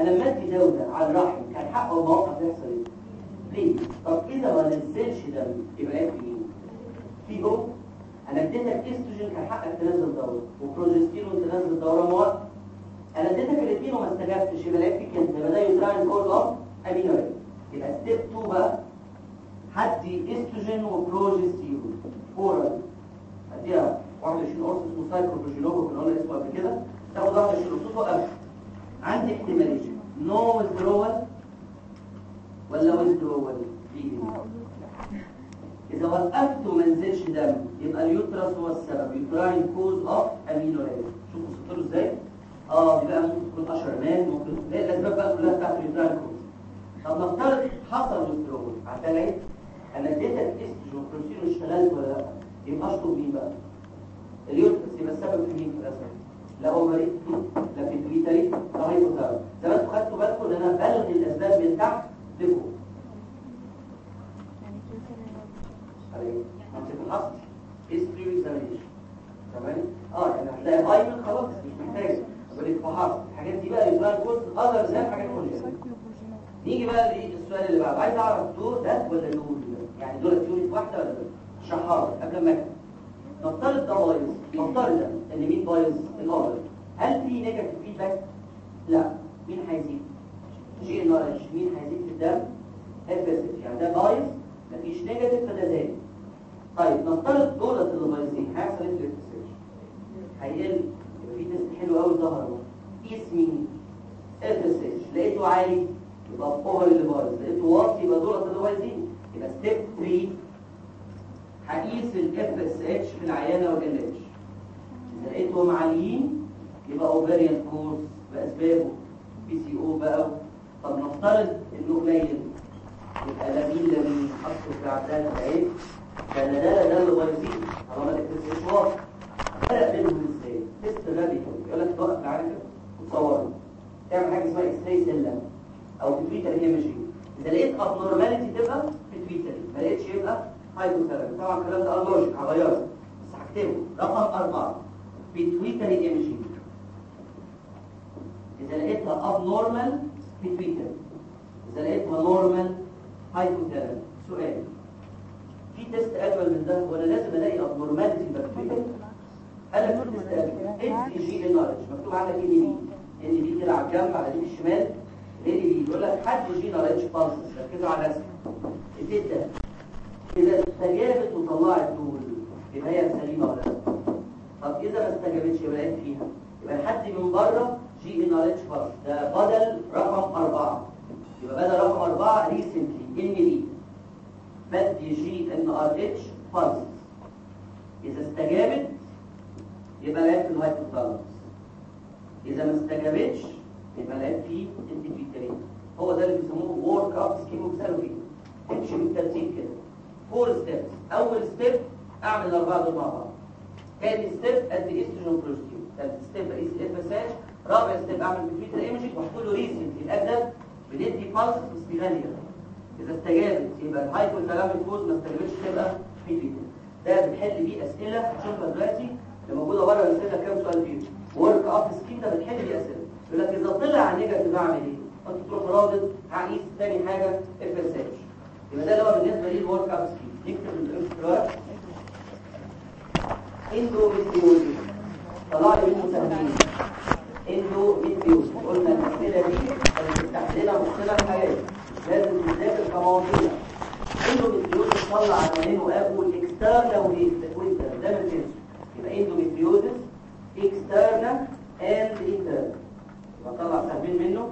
انا لما ادي ده وده على الرحم كان حقه الموقف يحصل ايه ليه طب اذا ما نزلش دم يبقى عيب في مين في هو انا اديتك استروجين كان حقك تنزل دوره وبروجستيرون تنزل دوره مواد انا اديتك الاثنين وما استجبتش يبقى العيب فيك انت يبقى ده يوتراين كورد اوف امينو اسيد يبقى ستيب 2 بقى هدي استروجين وبروجستيرون اورال اديها 21 قرص اسمه سايكلوبروجينوكو كنا قلنا اسمه قبل كده تاخد 21 قرص وقف عندي احتمالين نو withdrawal ولا withdrawal اذا وقفت وما نزلش دم يبقى اليوترس هو السبب يوتراين كوز اوف امينو اسيد شوفوا سطروا ازاي اه دي بقى ممكن تكون اشهر مان ممكن لا الاسباب بقى كلها بتاعت اليوتراين كوز طب نفترض حصل withdrawal عشان ايه انا اديتك استروجين وبروتين واشتغلت ولا لا يبقى اشطب مين بقى اليوترس يبقى السبب في مين في الاسباب لا اوفري لا في البيتري لا هايبوثايرويد زي ما انتوا خدتوا بالكم ان انا بلغي الاسباب من تحت لفوق عليه منطق الحصر history examination تمام اه يعني هتلاقي هايمن خلاص مش محتاج بقول لك فحص الحاجات دي بقى يبقى كورس اذر زي حاجات كلها نيجي بقى للسؤال اللي بعده عايز اعرف دور ده ولا دور ده يعني دول يونت واحده ولا دول شحار قبل ما اكتب نفترض ده بايظ نفترض ان مين بايظ الاوفر هل في نيجاتيف فيدباك لا مين هيزيد جي نولج مين هيزيد في الدم اف اس يعني ده بايظ مفيش نيجاتيف فده زاد طيب نفترض دولت اللي بايظين هيحصل ايه في الاف اس هيقل يبقى في تيست حلو قوي ظهر اهو قيس مين اف اس اتش لقيته عالي يبقى اوفر اللي بايظ لقيته واطي يبقى دولت اللي بايظين يبقى ستيب 3 هقيس الاف اس اتش في العيانه والال اتش اذا لقيتهم عاليين يبقى اوفريان كورس باسبابه بي سي او بقى طب نفترض انه قليل يبقى لا مين لا مين حطه في عداد العين فانا ده ده اللي بايظين طالما الاف اس اتش واطي فرق بينهم ازاي تيست غبي كده يقول لك توقف معاك وتصوره تعمل حاجه اسمها اكس راي سلم او في تويتر ايمجنج اذا لقيت ابنورماليتي تبقى في تويتر ما لقيتش يبقى هايبوثيرابي طبعا الكلام ده لوجيك هغيره بس هكتبه رقم أربعة بيتويتري ايمجنج إذا لقيتها abnormal بيتويتري إذا لقيتها normal هايبوثيرابي سؤال في تيست أجمل من ده ولا لازم ألاقي abnormality بيتويتري أنا في تيست أجمل إكس جي إن ار مكتوب عندك إن بي إن بي كده على الجنب على اليمين الشمال إن بي يقول لك حد جي ار اتش بالسس ركزوا على الرسم التيت ده إذا استجابت وطلعت دول يبقى هي سليمة ولا لا؟ طب إذا ما استجابتش يبقى لقيت فيها يبقى الحد من بره جي ان ار اتش بس ده بدل رقم أربعة يبقى بدل رقم أربعة ريسنتلي ان بي بدي جي ان ار اتش بس إذا استجابت يبقى لقيت في الهايبوثالاموس إذا ما استجابتش يبقى لقيت فيه انتفيترين هو ده اللي بيسموه وورك اب سكيمو بيسألوا فيه تمشي بالترتيب كده فور ستيبس اول ستيب اعمل الاربعه دول مع بعض ثاني ستيب ادي استروجين بروستيون ثالث ستيب اقيس اف اس اتش رابع ستيب اعمل بيتويتر ايمجنج واحط له ريسنت الادب بندي بالس بس غاليه اذا استجابت يبقى الهايبوثالاميك كوز ما استجابتش تبقى بيتويتر ده بنحل بيه اسئله هتشوفها دلوقتي اللي موجوده بره الاسئله كام سؤال فيه ورك اب سكيم ده بنحل بيه اسئله يقول لك اذا طلع نيجاتيف اعمل ايه؟ انت تروح رادد هقيس ثاني حاجه اف اس اتش يبقى ده اللي هو بالنسبه لي الورك اب سكيم نكتب الورك اندوميتريوزيس طلع لي منه سهمين اندوميتريوزيس قلنا الاسئله دي هتفتح لنا مخنا الحياه لازم نذاكر كمواضيع اندوميتريوزيس طلع عنوانين وقابل اكسترنال وانتر ده ما تنسوا يبقى اندوميتريوزيس اكسترنال اند انترنال يبقى طلع سهمين منه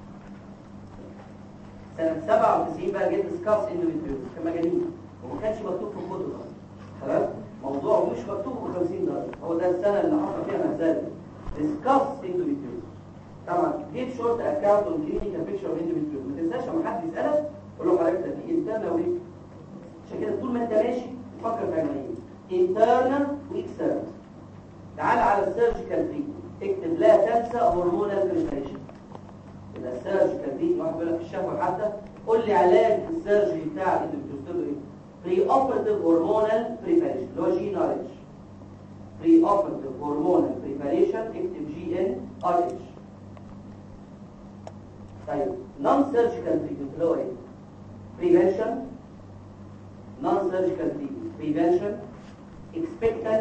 سنة 97 بقى جيت ديسكاس اندوميتريوزيس كان مجانين وما كانش مكتوب في الكتب اصلا خلاص موضوع مش مكتوب ب 50 درجه هو ده السنه اللي حصل فيها مزال ديسكاس اندوميتريوزيس طبعا جيب شورت اكاونت اون كلينيكال بيكتشر اوف اندوميتريوزيس ما تنساش لما حد يسالك قول له حضرتك ده في انترنال وايه عشان كده طول ما انت ماشي فكر في عنوانين انترنال واكسترنال تعال على السيرجيكال تريتمنت اكتب لا تنسى هرمونال بريبريشن يبقى السيرجيكال دي واحد بيقول لك في الشفوي حتى قول لي علاج السيرجري بتاع الاندوميتريوزيس ايه بري اوبرتيف هرمونال بريباريشن اللي هو جي ان ار اتش بري اوبرتيف هرمونال بريباريشن اكتب جي ان ار اتش طيب نون سيرجيكال تريتمنت اللي هو ايه بريفنشن نون سيرجيكال تريتمنت بريفنشن expected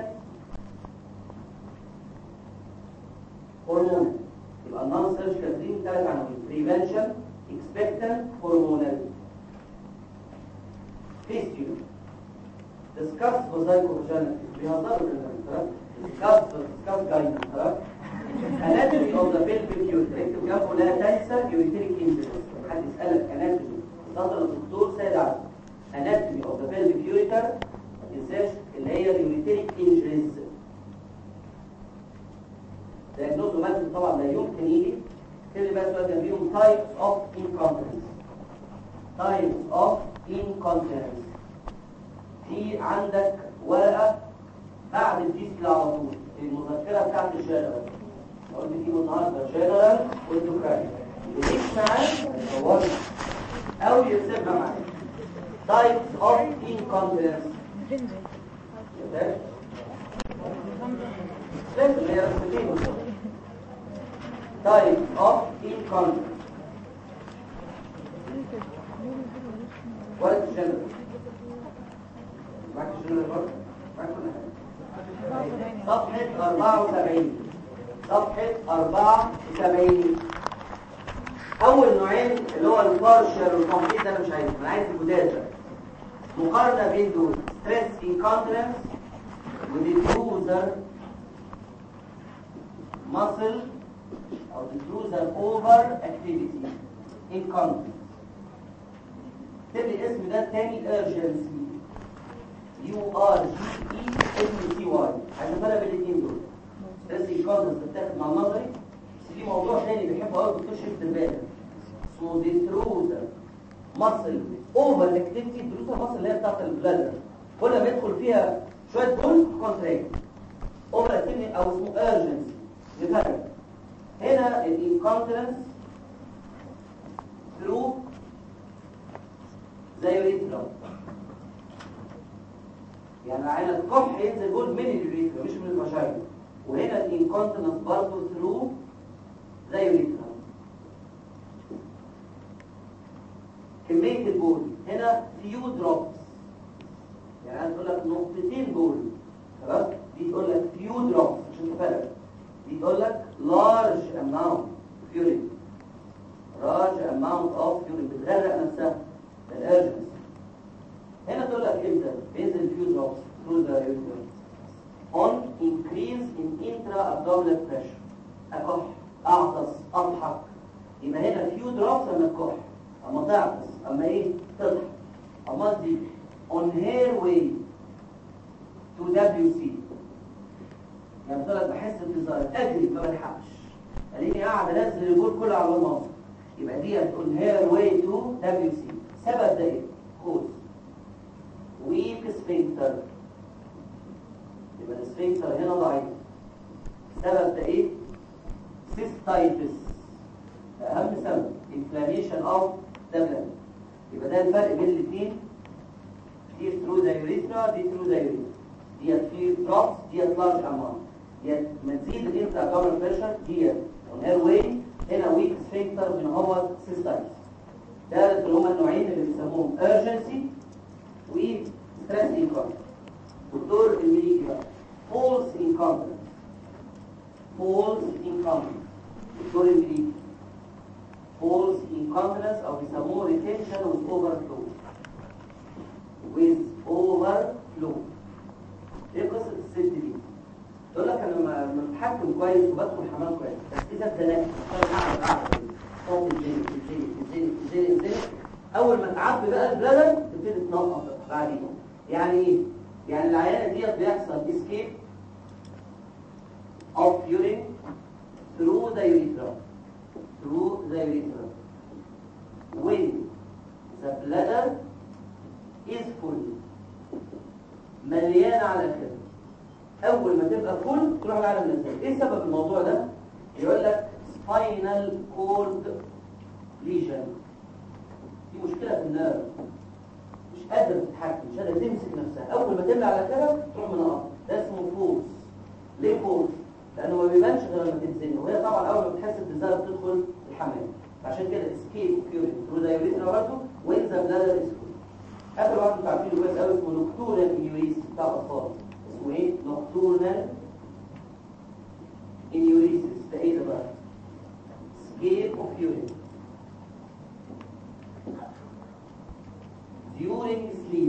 هرمونال يبقى النون سيرجيكال تريتمنت ثلاث عناوين بريفنشن expectant هرمونال فيستيول discuss بوزايكوجينيك بيهزروا كده discuss discuss جاينا خلاص anatomy of the pelvic uterus اكتب جنبه لا تنسى ureteric injuries حد يسألك anatomy نظر الدكتور سيد عبد anatomy of the pelvic ureter ما تنساش اللي هي ureteric injuries diagnosis مالتي طبعا لا يمكن يجي كده بقى سؤال جنبيهم types of incontinence types of incontinence في عندك ورقة بعد الديسك على طول المذكرة بتاعت الجنرال قلت فيه النهارده جنرال والدوكراين اللي يمشي معاه يصورها او يرسمها معاه types of incontinence شفتها؟ لازم هي رسمتين types of incontinence ورقة الجنرال معاك الجنرال برضه؟ معاك كل حاجة صفحة 74 صفحة 74 أول نوعين اللي هو البارشل والكومبليت ده أنا مش عايزه أنا عايز الجدازة مقارنة بين دول ستريس انكونترنس وديفيوزر muscle أو diffuser over activity incontinence تبقى الاسم ده التاني urgency U R G E S T Y عشان فرق بين الاثنين دول ستريس انكونتنس بتاخد مع النظري بس في موضوع تاني بيحبه قوي الدكتور شريف البالغ اسمه ديتروزر مصل اوفر اكتيفيتي دروسر مصل اللي هي بتاعت البلادر كل ما يدخل فيها شويه بول كونتراكت اوفر اكتيفيتي او اسمه ايرجنسي نفرق هنا الانكونتنس ثرو زي الريترا يعني عين الكح ينزل جول من الريترا مش من الفاجينا وهنا الانكونتنس برضه ثرو زي الريترا كمية البول هنا فيو دروبس يعني عايز تقول لك نقطتين بول خلاص دي تقول لك فيو دروبس عشان تفرق دي تقول لك large amount urine large amount of urine بتغرق نفسها ده الارجنس هنا تقول لك امتى بينزل فيو دروبس through the urine on increase in intra-abdominal pressure أكح أعطس أضحك يبقى هنا فيو دروبس أما الكح أما تعطس أما إيه تضحك أما دي on her way to WC يعني بتقول لك بحس بانتظار أجري ما بلحقش ألاقيني قاعد أنزل البول كله على المنظر يبقى دي on her way to WC سبب ده إيه؟ كوز weak sphincter يبقى السفنكتر هنا ضعيف السبب ده ايه سيستايتس ده اهم سبب inflammation of the blood يبقى ده الفرق بين الاثنين دي through the urethra دي through the urethra ديت في drops ديت large amount ديت ما تزيد الانتر abdominal pressure ديت on her way هنا weak sphincter من هو سيستايتس ده اللي هما النوعين اللي بيسموهم urgency و stress incontinence دكتور الميليكي بقى false incontinence false incontinence دكتور الميليكي false incontinence او بيسموه retention with overflow with overflow ايه قصة الست دي تقول لك انا لما لما بتحكم كويس وبدخل الحمام كويس بس اذا اتزنقت قاعد قاعد صوت الزنق الزنق الزنق الزنق الزنق اول ما تعبي بقى البلدن تبتدي تنقط بعدين يعني ايه يعني العيانه ديت بيحصل اسكيب of urine through the urethra through the urethra when the bladder is full مليانه على كده اول ما تبقى فول تروح العالم نزل ايه سبب الموضوع ده يقول لك spinal cord lesion دي مشكله في النيرف مش قادره تتحكم مش قادره تمسك نفسها اول ما تملى على كده تروح منقط ده اسمه فورس ليه فورس لانه ما بيبانش غير لما تتزنق وهي طبعا اول ما بتحس بالزلة بتدخل الحمام عشان كده اسكيب اوف يورين ثرو ذا يوريثرا برضه وين ذا بلادر از اخر واحد انتوا عارفينه كويس قوي اسمه نوكتورنال انيوريس بتاع الاطفال اسمه ايه نوكتورنال انيوريسيس ده ايه ده بقى escape of urine during sleep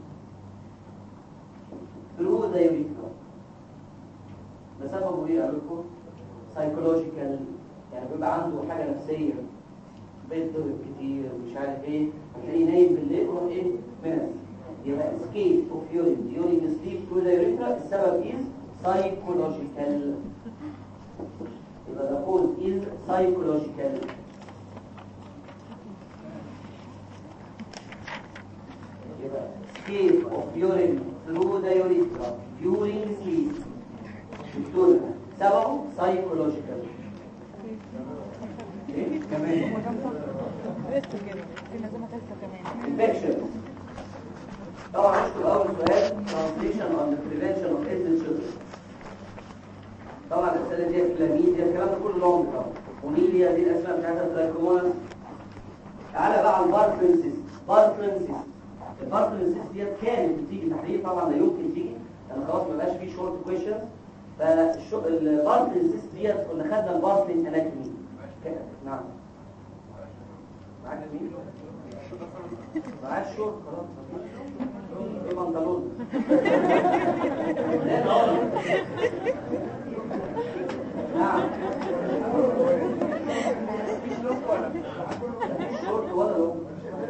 through the urethra ده سببه ايه قالوا لكم psychological يعني بيبقى عنده حاجه نفسيه بيضرب كتير ومش عارف ايه هتلاقيه نايم بالليل يروح ايه منس يبقى escape of urine during sleep through the urethra السبب is psychological يبقى the cause is psychological يبقى escape of urine through the urethra during sleep دكتور سببه psychological ايه كمان لسه كده في نظامة لسه كمان infection طبعا اشكر اول سؤال translation on the prevention of AIDS in children طبعا الاسئله دي كلاميديا الكلام ده كله لونج طبعا ونيليا دي الاسماء بتاعتها ترايكومونس تعالى بقى على البارفرنسيس بارفرنسيس البارفرنسيس ديت كانت بتيجي تحليل طبعا لا يمكن تيجي لان خلاص ما بقاش فيه شورت كويشنز فالبارفرنسيس ديت كنا خدنا البارفرن اناتومي نعم معاك مين؟ معاك شورت خلاص ايه بنطلون لا لا نعم شورت ولا لو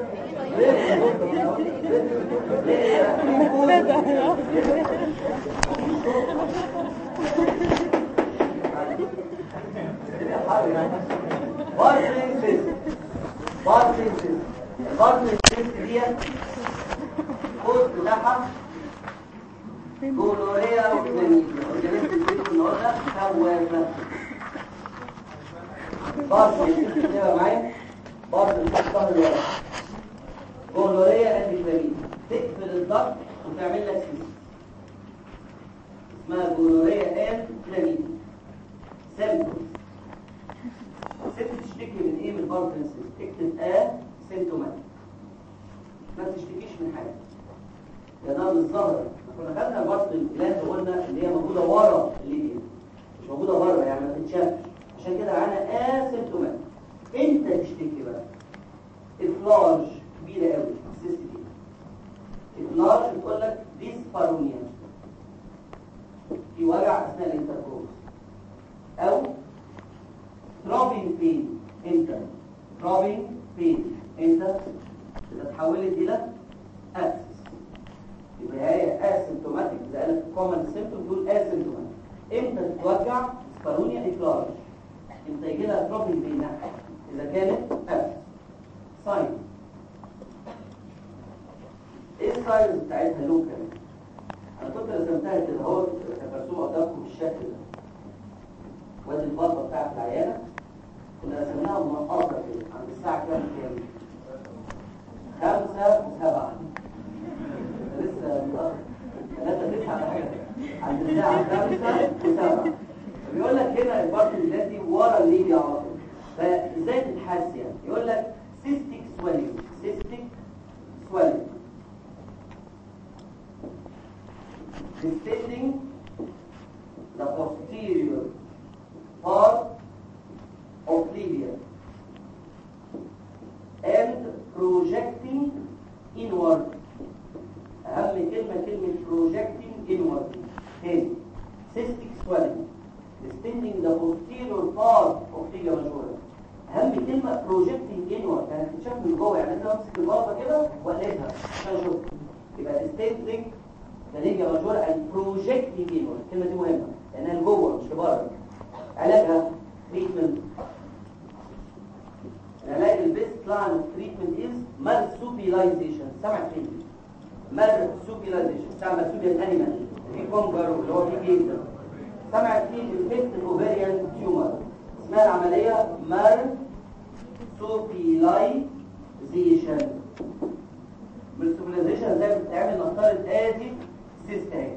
بارترين سيست بارترين سيست البارترين سيست ديت الكود بتاعها جولوريا وكلاميديا اورجانيزم الفيتو النهارده خوافه بارترين سيست تبقى معايا بارترين سيست ظهر الورق جولوريا اند كلاميديا تقفل الضغط وتعمل لك سيست اسمها جولوريا اند كلاميديا سيمبتومز ست تشتكي من ايه من الباركنسونز اكتب ا سيمتومات ما تشتكيش من حاجه ده ده بالظهر كنا خدنا البطن الجلاند قلنا اللي هي موجوده ورا الليبيا مش موجوده بره يعني ما تتشافش عشان كده معانا ا سيمتومات انت تشتكي بقى افلاج كبيره قوي السيست دي افلاج بتقول لك ديسبارونيا في وجع اثناء الانتركورس او throbbing pain امتى throbbing pain امتى اذا اتحولت الى abscess يبقى هي asymptomatic اذا قالت common symptom تقول asymptomatic امتى تتوجع سبارونيا افلاج امتى يجي لها throbbing pain اذا كانت abscess sign ايه الساينز بتاعتها لوكال انا كنت رسمتها كده اهو كانت مرسومه قدامكم بالشكل ده وادي البطه بتاعت العيانه كنا رسمناها منقطه كده عند الساعه كام كام خمسة وسبعة لسه متأخر ثلاثة تسعة على حاجة عند الساعة خمسة وسبعة بيقول لك هنا البارت الذي ورا الليبيا على طول فازاي تتحس يعني يقول لك سيستيك سواليو سيستيك سواليو distending the posterior part of Libya and projecting inward أهم كلمة كلمة projecting inward تاني cystic swelling distending the posterior part of Libya majora أهم كلمة projecting inward يعني تتشاف من جوه يعني أنت امسك البلاطة كده وقلبها عشان أشوف يبقى distending the Libya majora and projecting inward الكلمة دي مهمة لأنها لجوه مش لبره علاجها treatment العلاج البيست لاين اوف تريتمنت از مرسوبيلايزيشن سمع كلمه مرسوبيلايزيشن بتاع مرسوبيال انيمال في كونجر اللي هو في جيزه سمع كلمه افكت اوفيريان تيومر اسمها العمليه مرسوبيلايزيشن مرسوبيلايزيشن زي ما بتتعمل نفترض ادي سيستم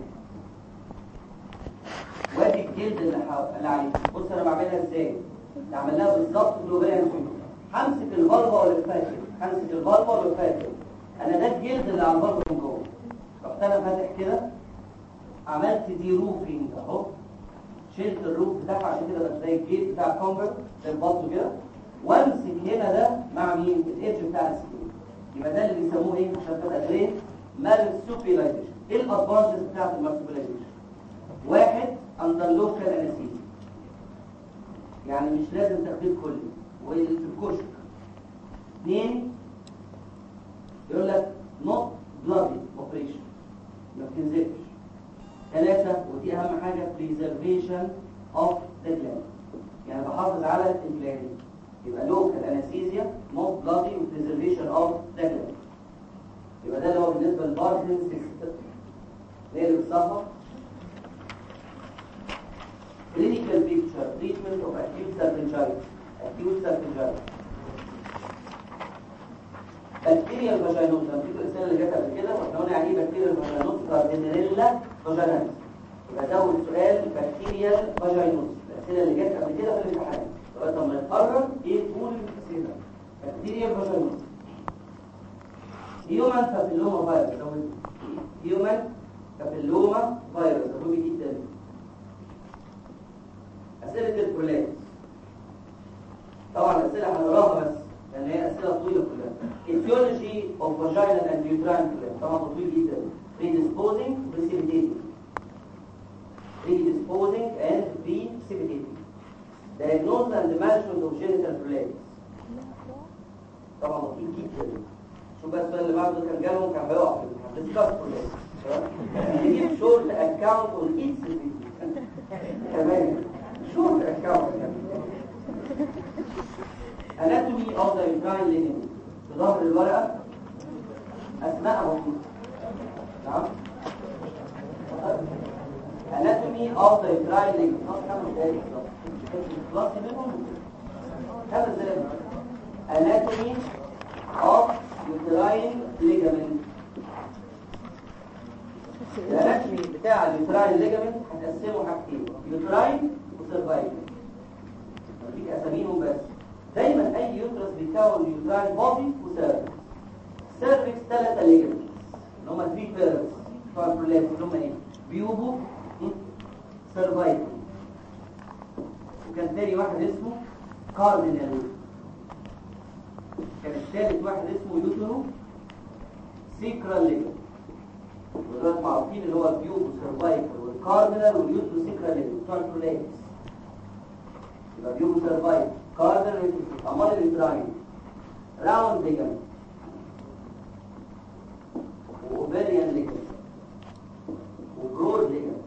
وادي الجلد اللي حا... اللي عليه بص انا بعملها ازاي بعملها بالظبط في الاوفيريان تيومر همسك الفالفا والفاتح همسك الفالفا والفاتح انا ده الجلد اللي على الفالفا من جوه رحت انا فاتح كده عملت دي روفينج اهو شلت الروف بتاعها عشان كده بقى زي الجيت بتاع الكونجر زي البطل كده وامسك هنا ده مع مين الايدج بتاع السكين يبقى ده اللي بيسموه ايه عشان تبقى ترين مارسوبيلايزيشن ايه الادفانتجز بتاعت المارسوبيلايزيشن واحد اندر لوكال انستيزيا يعني مش لازم تخدير كلي وفي الكشك اثنين يقول لك نوت بلادي اوبريشن ما بتنزلش ثلاثة ودي أهم حاجة preservation of the gland يعني بحافظ على الجلاند يبقى local anesthesia not bloody و preservation of the gland يبقى ده اللي هو بالنسبة للباركن سيستم نقلب الصفحة clinical picture treatment of acute salpingitis acute salpingitis بكتيريا الفاجينوز لما تيجي الاسئله اللي جت قبل كده واحنا قلنا يعني ايه بكتيريا الفاجينوز كاردينيلا فاجيناليس يبقى ده اول سؤال بكتيريا الفاجينوز الاسئله اللي جت قبل كده في الامتحان لغايه لما نتقرر ايه طول الاسئله بكتيريا الفاجينوز هيومن بابيلوما فيروس هيومن بابيلوما فيروس ده مهم جدا اسئله البرولاكس طبعا الاسئله هنقراها بس لان هي اسئله طويله كلها etiology of vaginal and uterine flare طبعا طويل جدا predisposing precipitating predisposing and precipitating diagnosis and management of genital prolapse طبعا طويل جدا شوف بقى السؤال اللي بعده كان جالهم كان هيقع في الامتحان discuss prolapse يجيب short account on each كمان short account anatomy of the uterine ligament في ظهر الورقة أسماء بسيطة نعم anatomy of the uterine ligament خلاص خمس دقايق بالظبط خلاص منهم خمس دقايق anatomy of uterine ligament الاناتومي بتاع اليوتراين ليجامنت هنقسمه حاجتين يوتراين وسيرفايكل اديك اساميهم بس دايما اي يوترس بيتكون يوتراين بودي وسيرفكس سيرفكس ثلاثه ليجمنتس اللي هم 3 بيرز بتوع البرولاب اللي هم ايه بيوبو سيرفايكل وكان تاني واحد اسمه كاردينال كان الثالث واحد اسمه يوترو سيكرال ليجمنت ودول معروفين اللي هو البيوبو سيرفايكل والكاردينال واليوترو سيكرال ليجمنت بتوع البرولاب يبقى بيوبو سيرفايكل كاردر امال الانتراين راوند ليجمنت وبريان ليجمنت وبرود ليجمنت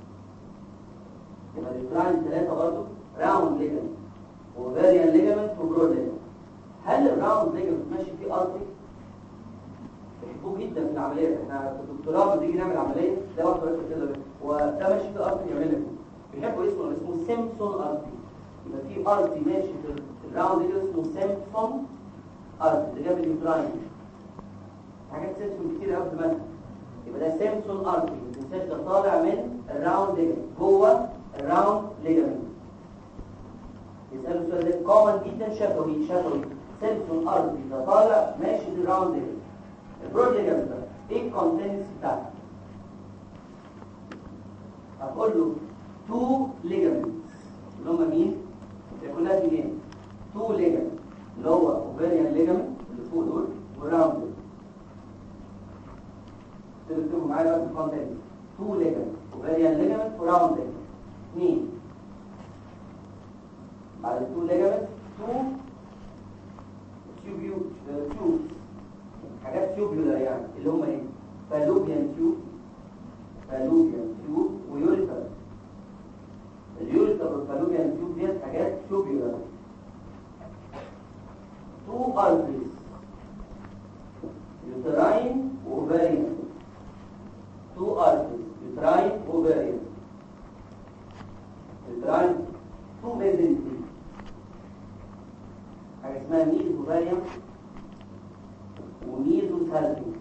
يبقى الانتراين ثلاثة برضه راوند ليجمنت وبريان ليجمنت وبرود ليجمنت هل الراوند ليجمنت ماشي فيه ارتري؟ بيحبوه جدا في العمليات احنا في الدكتوراه بنيجي نعمل عمليه ده واحد راجل كده وده ماشي فيه ارتري يعمل لك بيحبوا اسمه اسمه سيمسون ارتري يبقى في ارتي ماشي في الراوند ده اسمه سيمسون ارتي اللي جاب اليوتراين حاجات سيمسون كتير قوي في المنهج يبقى ده سيمسون ارتي ما تنساش ده طالع من الراوند ليجمنت جوه الراوند ليجمنت يسألوا السؤال ده كومن جدا شفوي شفوي سيمسون ارتي ده طالع ماشي في الراوند ليجمنت البرود ليجمنت ده ايه الكونتنتس بتاعته هقول له تو ليجمنتس اللي هم مين؟ اللي كلها اتنين تو ليجمنت اللي هو اوفيريان ليجمنت اللي فوق دول وراوند تكتبوا معايا بقى في الكونتنت تو ليجمنت اوفيريان ليجمنت وراوند ليجمنت اثنين بعد التو ليجمنت تو تيوبيو تيوب حاجات تيوبيولار يعني اللي هم ايه؟ فالوبيان تيوب فالوبيان تيوب ويوريثر اليوريثر والفالوبيان تيوب ديت حاجات تيوبيولار تو ارتريز يوتراين واوفاريان تو ارتريز يوتراين واوفاريان يوتراين تو ميزنتري حاجه اسمها ميز اوفاريان وميزو سالفينس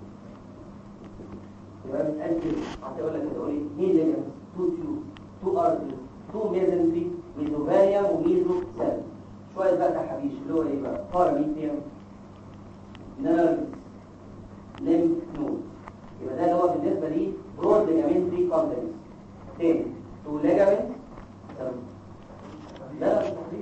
يبقى بتأكد هتقول لك تقول لي مين ليجمنت تو تيوب تو ارتريز تو ميزنتري ميزوفاريا وميزو سالفينس شويه بقى تحابيش اللي هو ايه بقى باراميتريوم نيرف ليمف نود يبقى ده اللي هو بالنسبه لي برود ليجامنتري كومبلكس تاني تو ليجامنت لا لا مش تحديد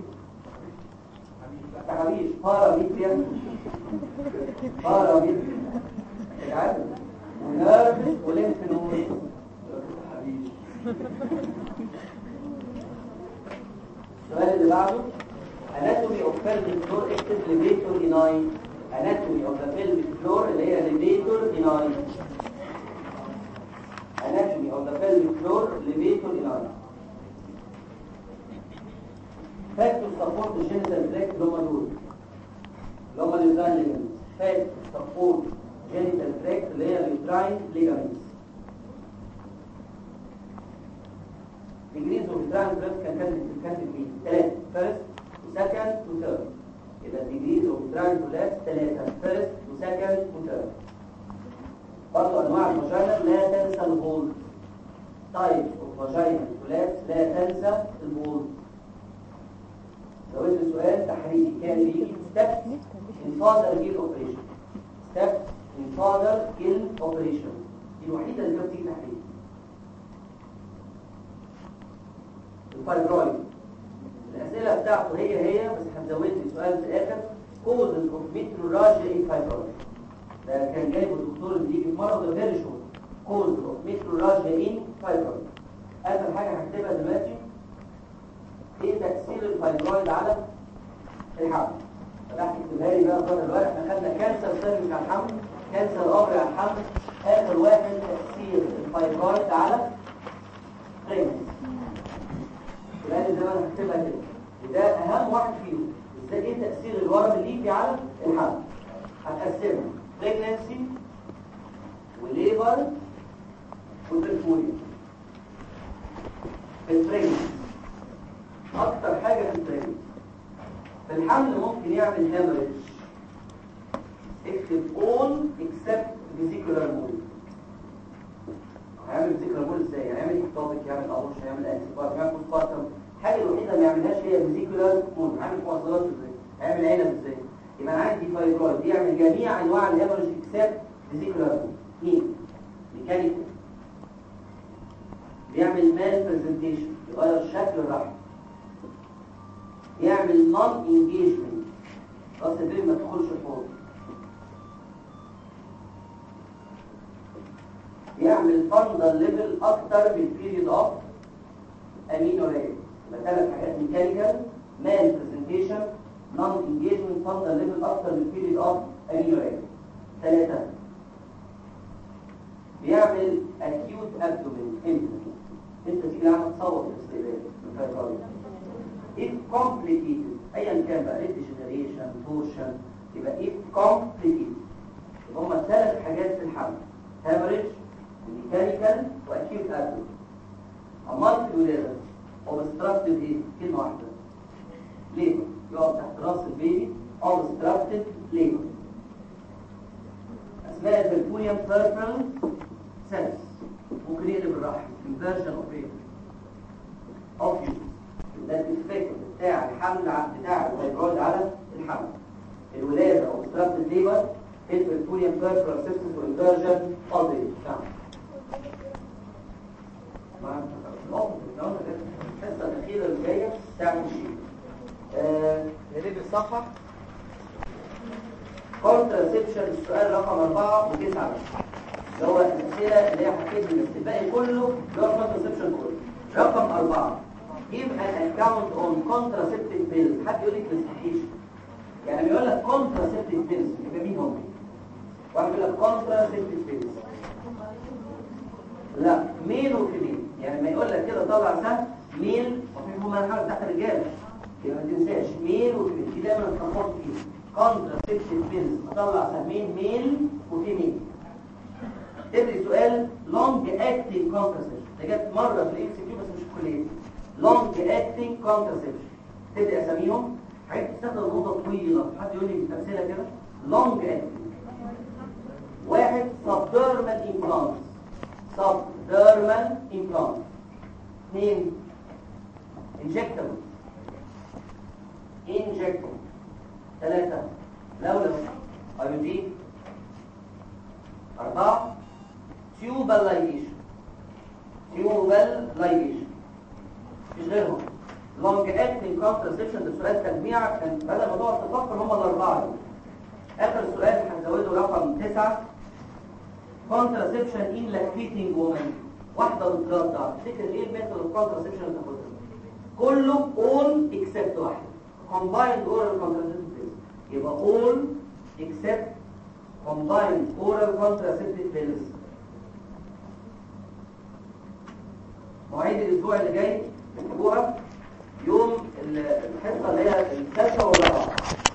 تحابيش باراميتريوم باراميتريوم عارف ونيرف وليمف نود تحابيش السؤال اللي بعده anatomy of pelvic floor اكتب levator benign anatomy of the pelvic floor اللي هي levator benign anatomy of the pelvic floor levator benign factors support the genital tract اللي هم دول اللي هم اليوتراين ligaments factors support genital tract اللي هي اليوتراين ligaments degrees of uterine birth كان كاتب كاتب ايه؟ ثلاثة first وسكند وثيرد يبقى degrees of uterine collapse ثلاثة first وسكند وثيرد برضه انواع الفاجينا لا تنسى البول types of vagina collapse لا تنسى البول زودت سؤال تحريري كان بيجي steps in father kill operation steps in father kill operation دي الوحيدة اللي كانت بتيجي تحريري الفايبرويد الأسئلة بتاعته هي هي بس هنزود لي سؤال في الآخر causes of metrorrhagia in fibroid ده كان جايبه الدكتور اللي بيجي في مرض غير شهور causes of metrorrhagia in fibroid آخر حاجة هكتبها دلوقتي ايه تأثير الفايبرويد على الحمل فده هتكتبها لي بقى بره الورق احنا خدنا كانسر سيرفيس على الحمل كانسر الأوفري على الحمل آخر واحد تأثير الفايبرويد على pregnancy لان زي ما انا هكتبها كده وده اهم واحد فيهم ازاي ايه تاثير الورم الليفي على الحمل هتقسمها بريجنسي وليبر وبرفوريا في البريجنسي اكتر حاجه في البريجنسي في الحمل ممكن يعمل هيموريج اكتب all except vesicular mold هيعمل ذكر بول ازاي هيعمل اكتوبيك يعمل ابوش هيعمل انتيبار يعمل بوستبارتم الحاجه الوحيده ما يعملهاش هي فيزيكولار مود عامل مواصلات ازاي هيعمل عنب ازاي يبقى انا عندي فايبرويد بيعمل جميع انواع الهيموريج اكسبت فيزيكولار مود مين ميكانيكال بيعمل مان برزنتيشن يغير شكل الرحم يعمل نون انجيجمنت راس البيبي ما تدخلش الحوض يعمل فاندر ليفل اكتر من بيريد اوف امينو ريت يبقى ثلاث حاجات ميكانيكال مان برزنتيشن نون انجيجمنت فاندر ليفل اكتر من بيريد اوف امينو ريت ثلاثه بيعمل اكيوت ابدومين امتى انت تيجي عم تصور في الاستقبال من فايبرويد if complicated ايا كان بقى degeneration torsion يبقى if complicated يبقى هم ثلاث حاجات في الحمل hemorrhage ميكانيكال واكيوت ابدو امال في الولاده اوبستراكتيف ايه كلمه واحده ليبر يقف تحت راس البيبي اوبستراكتيف ليبر اسماء البربونيوم بيربل سيلز ممكن يقلب الرحم انفيرجن اوف بيبي اوف يو ده الافكت بتاع الحمل ع- بتاع الفيبرويد على الحمل الولاده اوبستراكتيف ليبر البربونيوم بيربل سيستم وانفيرجن اوف بيبي نعم الحصه الاخيره اللي جايه تعمل شيء نقلب الصفحه كونتراسبشن السؤال رقم أربعة وتسعة بس اللي هو الأسئلة اللي هي حكيت من الاستباقي كله اللي هو كونتراسبشن كله رقم أربعة give an account on contraceptive pills حد يقول لك investigation يعني بيقول لك contraceptive pills يبقى مين هم؟ واحد يقول لك contraceptive pills لا ميل وفيميل يعني ما يقول لك كده طلع سهم ميل وفي هم الحرف تحت الرجال يبقى ما تنساش ميل وفيميل دي دايما تخبط فيها كونتراسبتيف بيلز اطلع سهمين ميل وفيميل تدري سؤال لونج اكتنج كونتراسبشن ده جت مره في الاكس كيو بس مش في الكليه لونج اكتنج كونتراسبشن تدري اساميهم حاجات تستخدم نقطه طويله حد يقول لي امثله كده لونج اكتنج واحد سبديرمال امبلانت سبديرمال امبلانت اثنين انجكتبل انجكت ثلاثة لولو ايودين أربعة تيوبال لايجيشن تيوبال لايجيشن مش غيرهم لونج اكتنج كونترسبشن ده سؤال تجميع كان بدل ما تقعد تفكر هم الأربعة دول آخر سؤال هنزوده رقم تسعة كونترسبشن ان لاكتيتنج وومن واحدة بترضع تفتكر ايه الميثود اوف كونترسبشن اللي تاخدها كله all except واحد combined oral contraceptive pills يبقى all except combined oral contraceptive pills مواعيد الاسبوع اللي جاي اسبوع يوم ال- الحصه اللي هي الثالثه والرابعه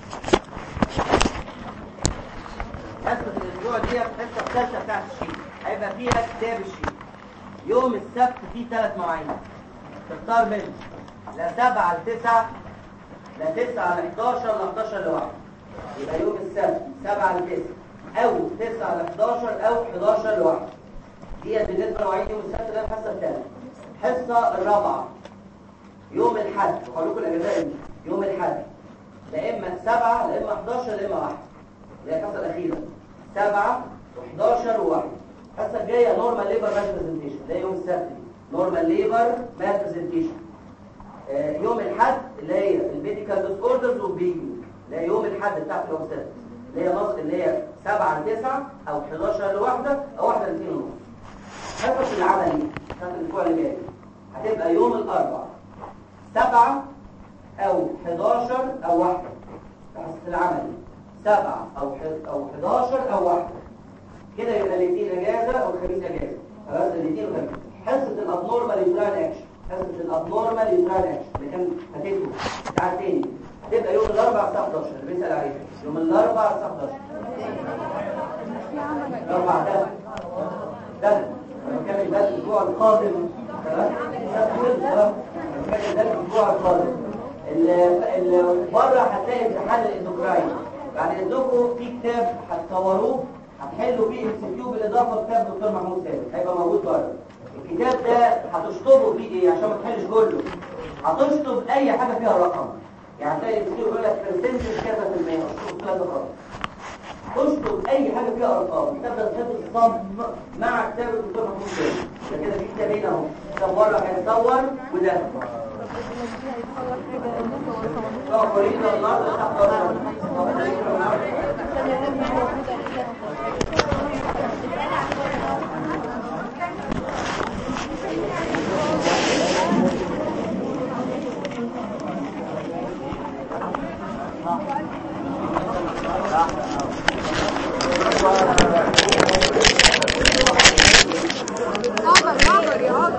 حصه الاسبوع دي الحصه الثالثه بتاعت الشيت هيبقى فيها كتاب الشيت يوم السبت فيه ثلاث مواعيد تختار منهم لا 7 ل 9 لا 9 ل 11 ل 11 لواحد يبقى يوم السبت 7 ل 9 او 9 ل 11 او 11 لواحد دي بالنسبه لمواعيد يوم السبت ده الحصه الثالثه الحصه الرابعه يوم الحد وهقول لكم الاجازه امتى يوم الحد لا اما 7 لا اما 11 لا اما 1 اللي هي الحصه الاخيره 7 و11 و1 الحصه الجايه نورمال ليبر ماس برزنتيشن ده يوم السبت نورمال ليبر ماس برزنتيشن يوم الحد اللي هي الميديكال ديس اوردرز والبيجي اللي هي يوم الحد بتاعت يوم السبت اللي هي نص اللي هي 7 ل 9 او 11 لواحده او 1 ل 2 ونص حصه العملي بتاعت الاسبوع اللي جاي هتبقى يوم الاربعاء 7 او 11 او 1 حصه العملي 7 او ح- او 11 او 1 كده يبقى الاثنين اجازه او الخميس اجازه خلاص الاثنين والخميس حصه الابنورمال يوتراين اكشن حصه الابنورمال يوتراين اكشن اللي كان هتكتبه بتاع التاني هتبقى يوم الاربعاء الساعه 11 اللي بيسال عليها يوم الاربعاء الساعه 11 الاربعاء ده ده انا بتكلم ده الاسبوع القادم تمام ده كل ده أنا بتكلم ده الاسبوع القادم ال- ال- بره هتلاقي امتحان الاندوكراين بعد اذنكم في كتاب هتصوروه هتحلوا فيه السكيو بالاضافه لكتاب دكتور محمود ثابت هيبقى موجود بره الكتاب ده هتشطبوا فيه ايه عشان ما تحلش كله هتشطب اي حاجه فيها رقم يعني هتلاقي السكيو يقول لك برسنتج كذا في المية اشطب الكلام ده خالص اشطب اي حاجه فيها ارقام الكتاب ده كتاب الصم مع كتاب الدكتور محمود ثابت ده كده في كتابين اهو كتاب بره هيتصور وده اه فريد النهارده الساعه 11